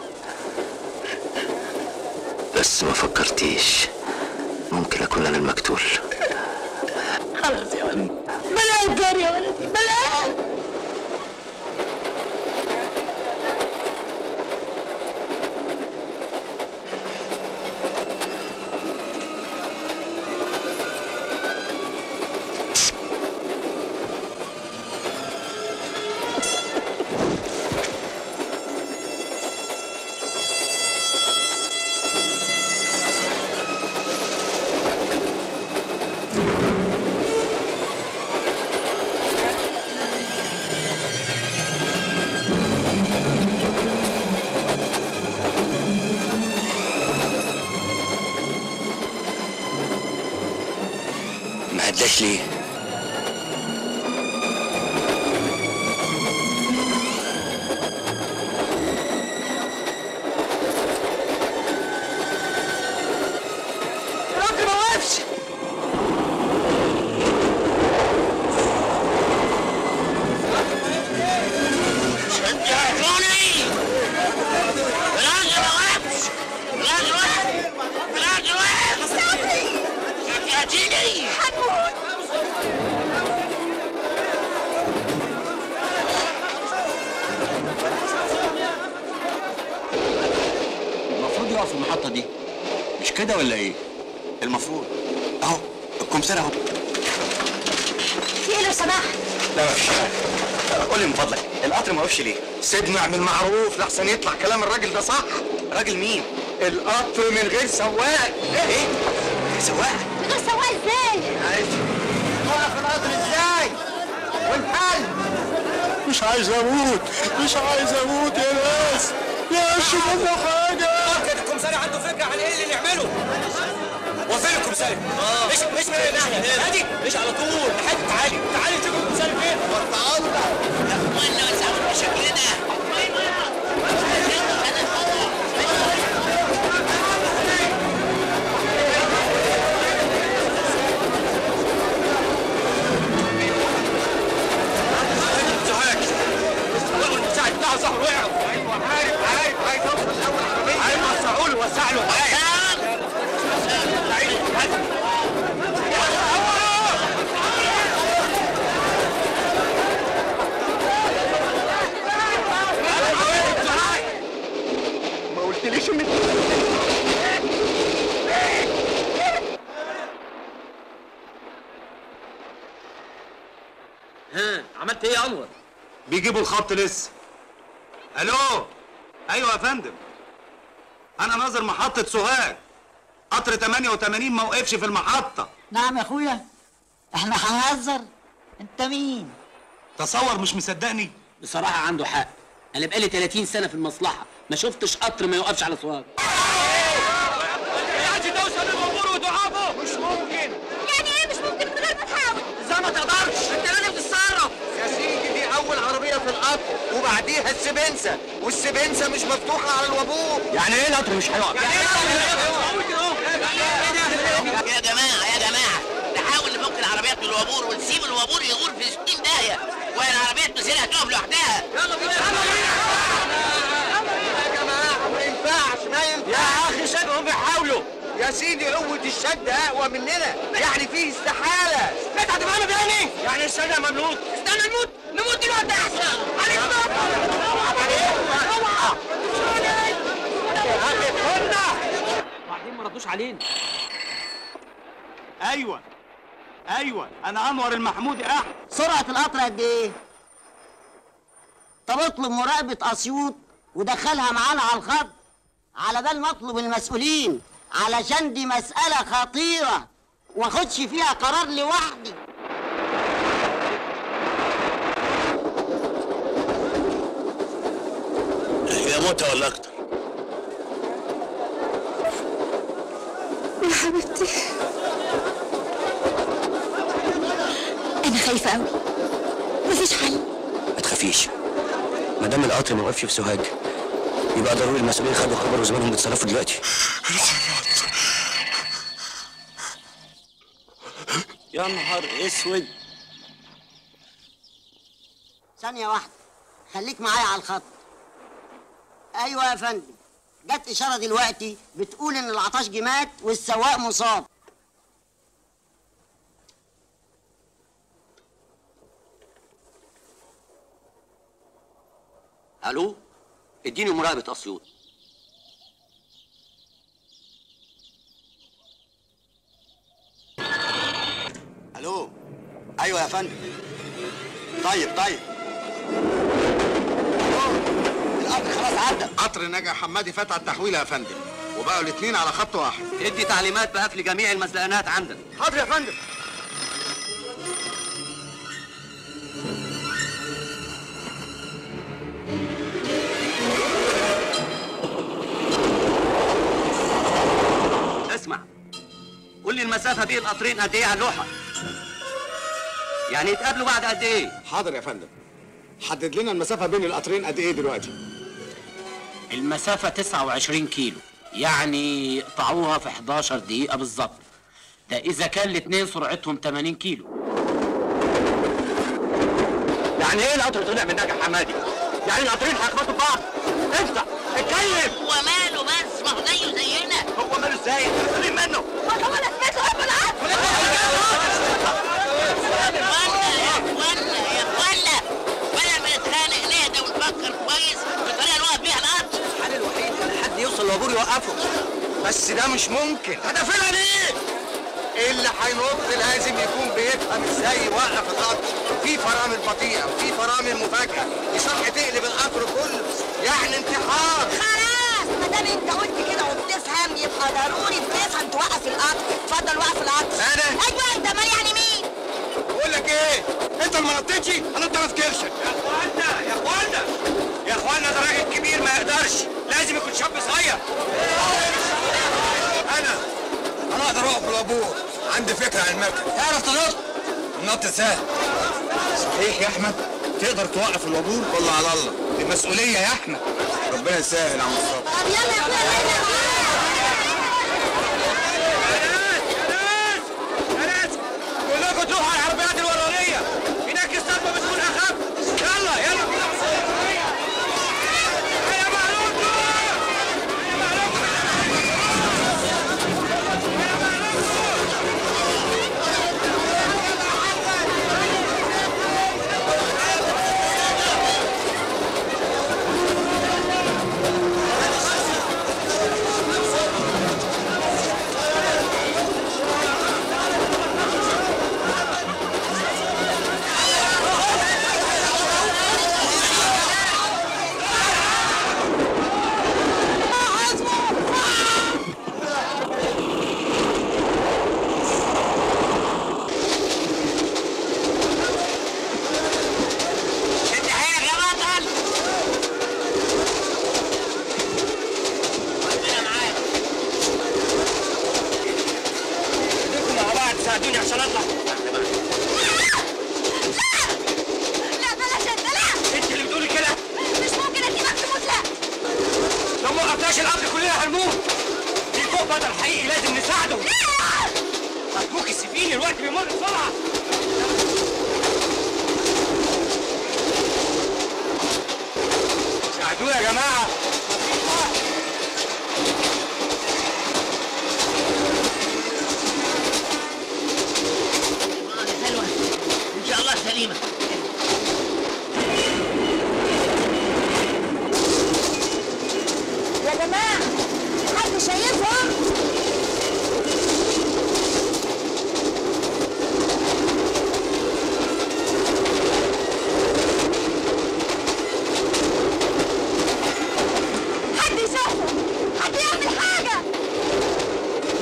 Speaker 6: بس ما فكرتيش ممكن اكون انا المقتول
Speaker 2: خلاص يا ولد بلاها الدار يا ولد بلاها
Speaker 6: ما هداش ليه
Speaker 2: الراجل ما وقفش
Speaker 13: شجعتوني الراجل ما وقفش الراجل وقف الراجل وقف شجعتيني
Speaker 12: المفروض يقف في المحطة دي مش كده ولا ايه؟ المفروض اهو الكمسار اهو
Speaker 10: في ايه لو سمحت
Speaker 6: لا ما فيش حاجه قول لي من فضلك القطر ما وقفش ليه
Speaker 9: سيبنا اعمل معروف لحسن يطلع كلام الراجل ده صح
Speaker 6: راجل مين
Speaker 9: القطر من غير سواق
Speaker 6: ايه سواق
Speaker 10: من غير سواق ازاي
Speaker 9: وقف القطر ازاي والحل
Speaker 14: مش عايز اموت مش عايز اموت يا ناس يا شوفوا حاجه
Speaker 8: كده الكمساري عنده فكره عن ايه اللي نعمله هو فين الكمساري؟ مش مش من الناحيه هادي مش على طول لحد تعالي تعالي شوف الكمساري فين المساعد بتاعه صاحبه وقع ايوه عارف عارف عايز اوصل الاول عربيه عايز وسعوا له وسع له
Speaker 9: ما قلتليش ان
Speaker 8: ها عملت ايه يا انور؟
Speaker 3: بيجيبوا الخط لسه الو ايوه يا فندم انا ناظر محطه سوهاج قطر 88 ما وقفش في المحطه
Speaker 11: نعم يا اخويا احنا هنهزر انت مين
Speaker 3: تصور مش مصدقني
Speaker 8: بصراحه عنده حق انا بقالي 30 سنه في المصلحه ما شفتش قطر ما يوقفش على سواق عايز توصل للامور وضعافه مش ممكن
Speaker 10: يعني ايه مش ممكن من غير ما تحاول
Speaker 8: ازاي ما تقدرش انت لازم تتصرف
Speaker 9: يا سيدي دي اول عربيه في القطر وبعديها السبنسه والسبنسه مش مفتوحه على الوابور
Speaker 12: يعني ايه القطر مش هيقف؟
Speaker 13: يا جماعة يا جماعة نحاول نفك العربيات من الوابور ونسيب الوابور يغور في 60 داهية وهي العربيات مسيرها تقف لوحدها
Speaker 9: يا جماعه ما ينفعش ما ينفعش
Speaker 14: يا اخي
Speaker 6: تحاولوا يا سيدي قوة الشد أقوى مننا يعني فيه استحالة انت هتفهمها تاني يعني استنى ما نموت استنى نموت نموت دلوقتي احسن عليك
Speaker 3: وبعدين ما ردوش علينا ايوه ايوه انا انور المحمودي احمد
Speaker 11: سرعة القطر قد ايه؟ طب اطلب مراقبة اسيوط ودخلها معانا على الخط على بال ما اطلب المسؤولين علشان دي مسألة خطيرة واخدش فيها قرار لوحدي
Speaker 16: هي موتة ولا اكتر
Speaker 10: يا حبيبتي انا خايفه قوي مفيش حل
Speaker 6: ما تخافيش ما دام القطر ما وقفش في سوهاج يبقى ضروري المسؤولين خدوا خبر وزمانهم بيتصرفوا دلوقتي
Speaker 3: يا نهار اسود
Speaker 11: ثانية واحدة خليك معايا على الخط ايوه يا فندم جت اشارة دلوقتي بتقول ان العطاشجي مات والسواق مصاب
Speaker 6: الو اديني مراقبة اسيوط
Speaker 15: الو ايوه يا فندم طيب طيب القطر خلاص عدى قطر نجا حمادي فات على التحويل يا فندم وبقوا الاثنين على خط واحد
Speaker 6: ادي تعليمات بقفل جميع المزلقانات عندك
Speaker 15: حاضر يا فندم
Speaker 6: اسمع قول لي المسافة بين القطرين قد ايه على اللوحة يعني يتقابلوا بعد قد ايه
Speaker 15: حاضر يا فندم حدد لنا المسافة بين القطرين قد ايه دلوقتي
Speaker 3: المسافة 29 كيلو يعني يقطعوها في 11 دقيقة بالظبط ده إذا كان الاتنين سرعتهم 80 كيلو
Speaker 6: يعني ايه القطر طلع من نجا حمادي يعني القطرين هيخبطوا بعض افتح اتكلم
Speaker 11: هو ماله بس ما هو زيه زينا
Speaker 6: هو ماله ازاي مسؤولين منه
Speaker 11: ما طب انا سمعت رب العصر يا اخوانا يا اخوانا بدل ما نتخانق نهدى ونفكر كويس بطريقه نوقف بيها القطر
Speaker 6: الحل الوحيد ان حد يوصل لوابور يوقفه بس ده مش ممكن هدفنا ليه اللي هينط لازم يكون بيفهم ازاي يوقف القطر في فرامل بطيئه وفي فرامل مفاجاه يصح تقلب القطر كله يعني انتحار
Speaker 11: خلاص ما دام انت قلت كده وبتفهم يبقى ضروري بتفهم توقف القطر اتفضل وقف القطر
Speaker 6: انا
Speaker 11: ايوه انت امال يعني مين
Speaker 6: بقول لك ايه انت اللي ما نطيتش هنط انا في كرشك يا اخوانا يا اخوانا يا اخوانا ده راجل كبير ما يقدرش لازم يكون شاب صغير انا
Speaker 15: انا اقدر اقف بالابور عندي فكرة عن المركب تعرف تنط النط سهل صحيح يا احمد تقدر توقف الوابور والله على الله دي مسؤولية يا احمد ربنا يسهل يا عم مصطفى
Speaker 11: طب يلا يا اخوانا
Speaker 6: كلكم تروحوا على العربيات الورانيه هناك الصدمه بتكون اخف يلا يلا يا معلوم
Speaker 11: انت حيلك يا بطل ربنا معاك
Speaker 6: خليكم مع بعض ساعدوني عشان اطلع
Speaker 11: لا بلاش انت لا
Speaker 6: انت اللي بتقولي كده
Speaker 11: مش ممكن اسيبك تموت لا
Speaker 6: لو ما وقفناش القطر كلنا هنموت في فوق بطل حقيقي لازم نساعده مبروك السفينه الوقت بيمر بسرعه ساعدونا يا جماعه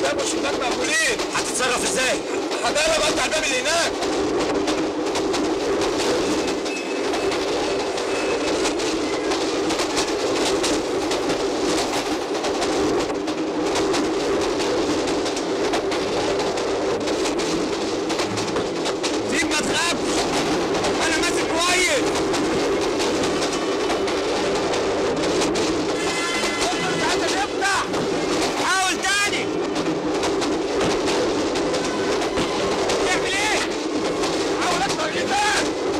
Speaker 3: الباب والشباك مقفولين هتتصرف ازاي؟ هجرب افتح الباب اللي هناك سيب ما تخافش انا ماسك كويس مش عايز تفتح حاول تاني تعمل ايه؟ حاول اكتر كده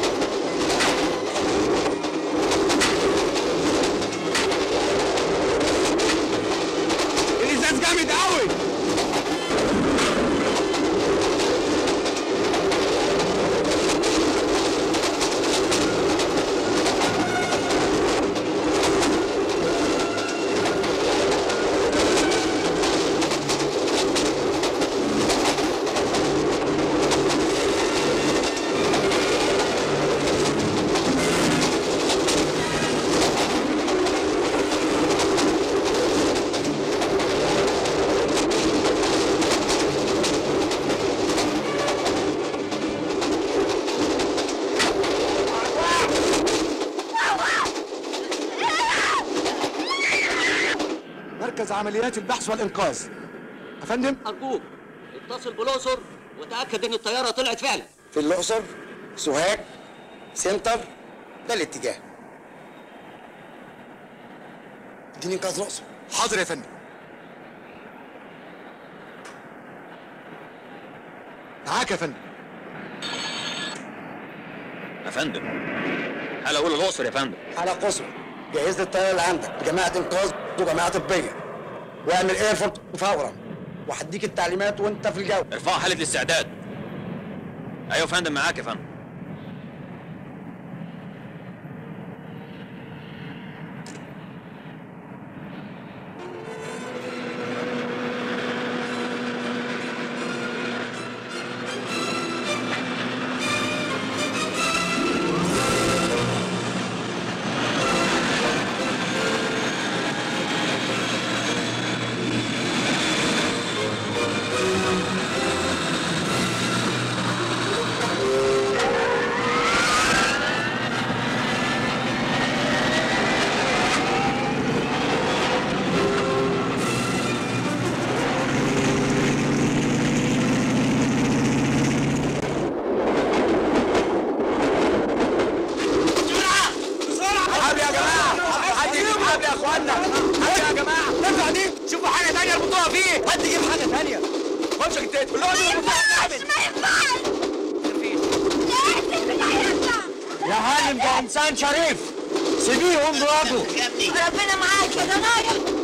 Speaker 3: الازاز جامد قوي
Speaker 9: مركز عمليات البحث والإنقاذ يا فندم
Speaker 5: أرجوك اتصل بالأقصر وتأكد إن الطيارة طلعت فعلا
Speaker 9: في الأقصر سوهاج سنتر ده الاتجاه اديني انقاذ الأقصر حاضر يا فندم معاك يا فندم
Speaker 19: يا فندم حالة أولى الأقصر يا فندم
Speaker 9: على قصر جهز لي الطياره اللي عندك بجماعه انقاذ وجماعه طبيه واعمل ايرفورت فورا وهديك التعليمات وانت في الجو
Speaker 19: ارفعوا حالة الاستعداد أيوة يا فندم معاك يا فندم
Speaker 3: حبل يا جماعه حد يجيب حبل يا اخوانا حبل يا جماعه الدفعه دي شوفوا حاجه ثانيه اربطوها فيه حد يجيب حاجه ثانيه خش يا جتات كلهم يربطوها في حبل
Speaker 9: يا هانم ده انسان شريف سيبيه يقوم بواجبه
Speaker 11: ربنا معاك يا ضنايا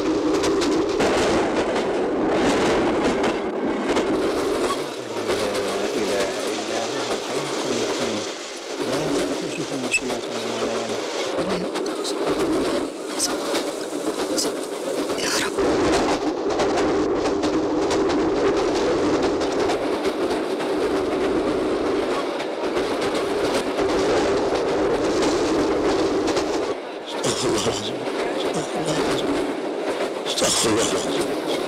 Speaker 16: استغفر الله العظيم استغفر الله العظيم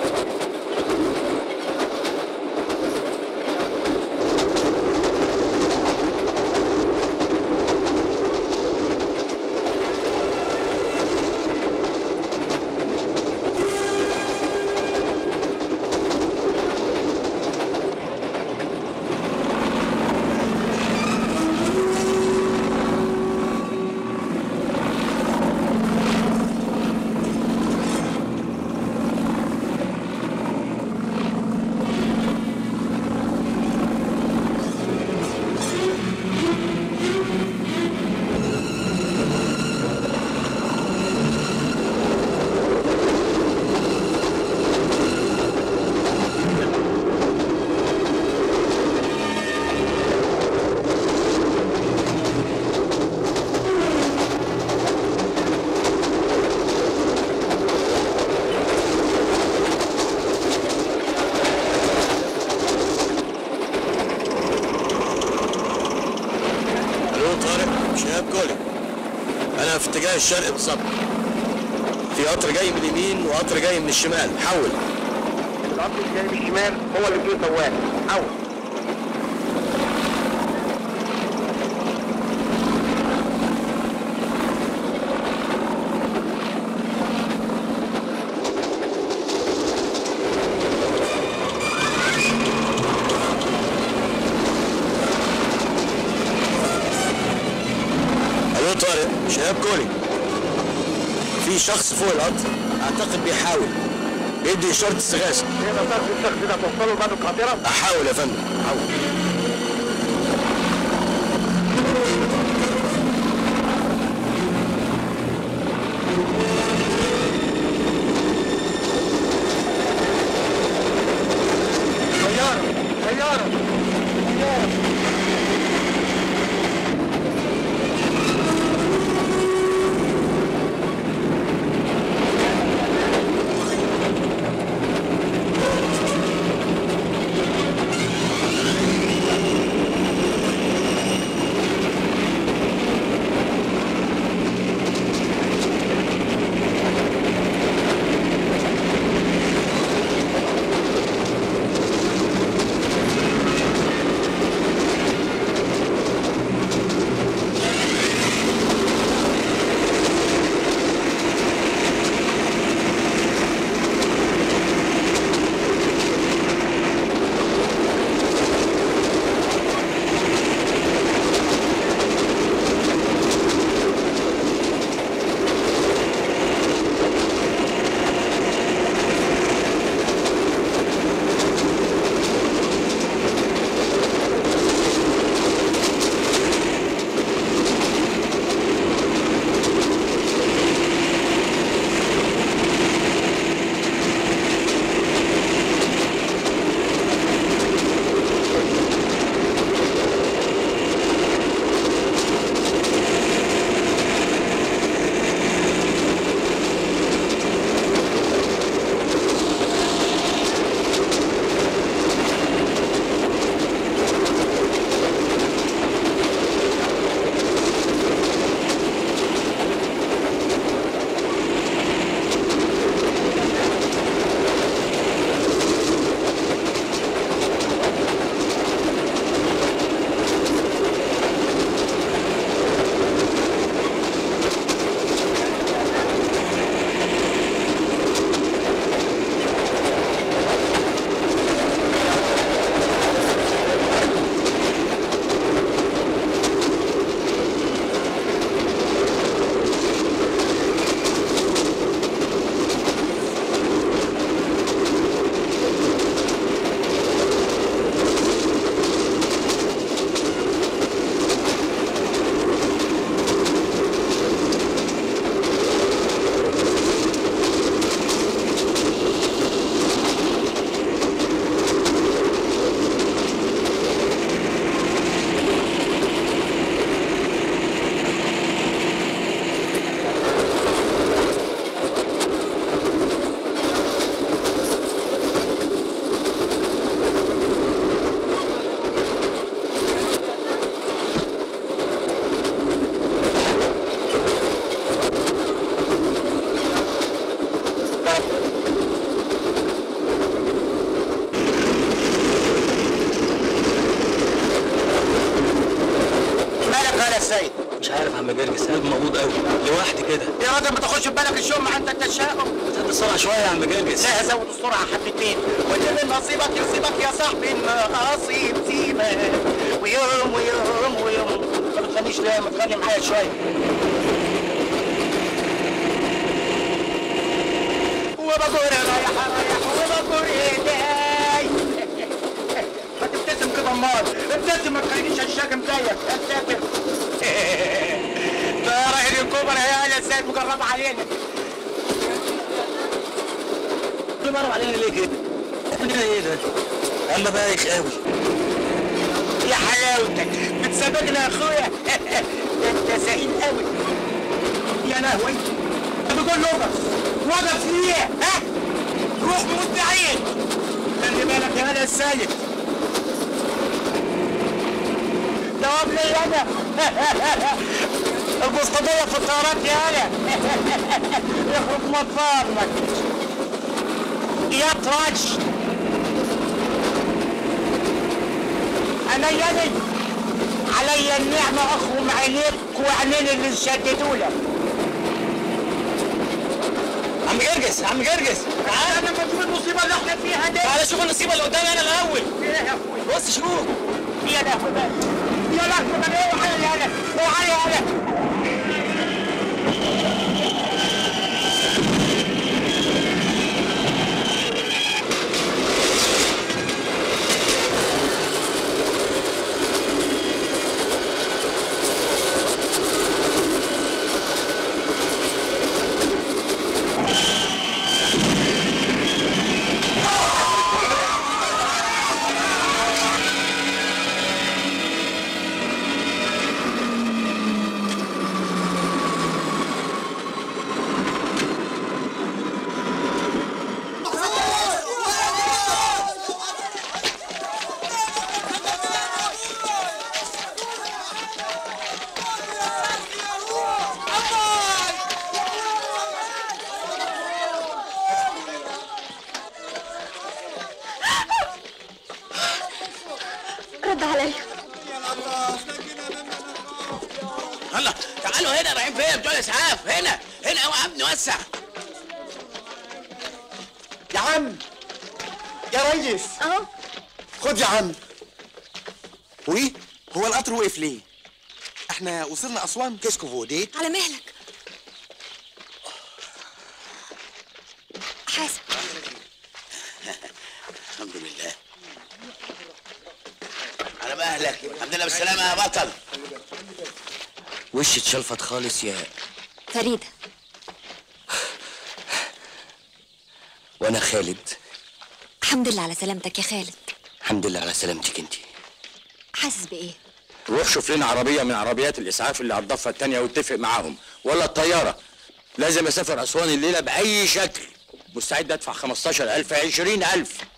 Speaker 21: الو طارق شهاب كولي انا في اتجاه الشرق بالظبط في قطر جاي من اليمين وقطر جاي من الشمال حول
Speaker 9: القطر الجانب الشمال هو اللي فيه سواق حول
Speaker 21: الو طارق شهاب كولي في شخص فوق القطر اعتقد بيحاول بيدي اشاره استغاثه
Speaker 9: تقدر تعرف الشخص ده توصله بعد القاطره؟
Speaker 21: احاول يا فندم احاول
Speaker 9: طياره طياره طياره
Speaker 21: مالك يا السيد مش عارف يا عم جرجس قلبي مقبوض قوي لوحدي كده
Speaker 9: يا راجل ما تاخدش في بالك الشم عند التشاؤم
Speaker 21: زود السرعه شويه يا عم جرجس
Speaker 9: لا هزود السرعه حبتين واللي من نصيبك يصيبك يا صاحبي نصيب سيبك ويوم ويوم ويوم ما بتغنيش ليه ما تغني معايا شويه وبقول رايح رايح وبقول ايداي ما تبتسم كده امال ابتسم ما تخلينيش الشاكم زيك ابتسم طيارة هليكوبتر يا اهل السيد مجربة علينا
Speaker 21: بيمروا علينا ليه كده؟ احنا ايه ده؟ اما بايخ قوي
Speaker 9: يا حلاوتك بتسابقنا يا اخويا ده انت سعيد قوي يا لهوي بقول لغز وقف ليه ها روح مستعيد خلي بالك يا هلا السيد جواب لي انا القسطنطية في الطيارات يا هلا يخرج مطارك يا طرش
Speaker 13: عليا عليا النعمة أخرم عينيك وعينين اللي انشددوا لك
Speaker 6: عم جرجس عم جرجس
Speaker 13: تعال انا نشوف المصيبة اللي احنا فيها دي
Speaker 6: تعال شوف النصيبة اللي قدامي أنا الأول
Speaker 13: ايه يا اخوي
Speaker 6: بص شوف
Speaker 13: يا لهوي بقى يا لهوي بقى اوعى يا انا اوعى يا انا
Speaker 10: رد عليا
Speaker 3: الله تعالوا هنا رايحين فين بتوع الاسعاف هنا هنا يا عم نوسع
Speaker 9: يا عم يا ريس
Speaker 10: اهو
Speaker 9: خد يا عم وي هو القطر وقف ليه؟ احنا وصلنا اسوان كيسكو فودي
Speaker 10: على مهلك حاسب
Speaker 3: الحمد لله على مهلك الحمد لله بالسلامة يا بطل
Speaker 6: وش اتشلفت خالص يا
Speaker 10: فريدة
Speaker 6: وانا خالد
Speaker 10: الحمد لله على سلامتك يا خالد
Speaker 6: الحمد لله على سلامتك انت
Speaker 10: حاسس بإيه؟
Speaker 21: روح شوف لنا عربية من عربيات الإسعاف اللي على الضفة التانية واتفق معاهم ولا الطيارة لازم أسافر أسوان الليلة بأي شكل مستعد أدفع 15000 20000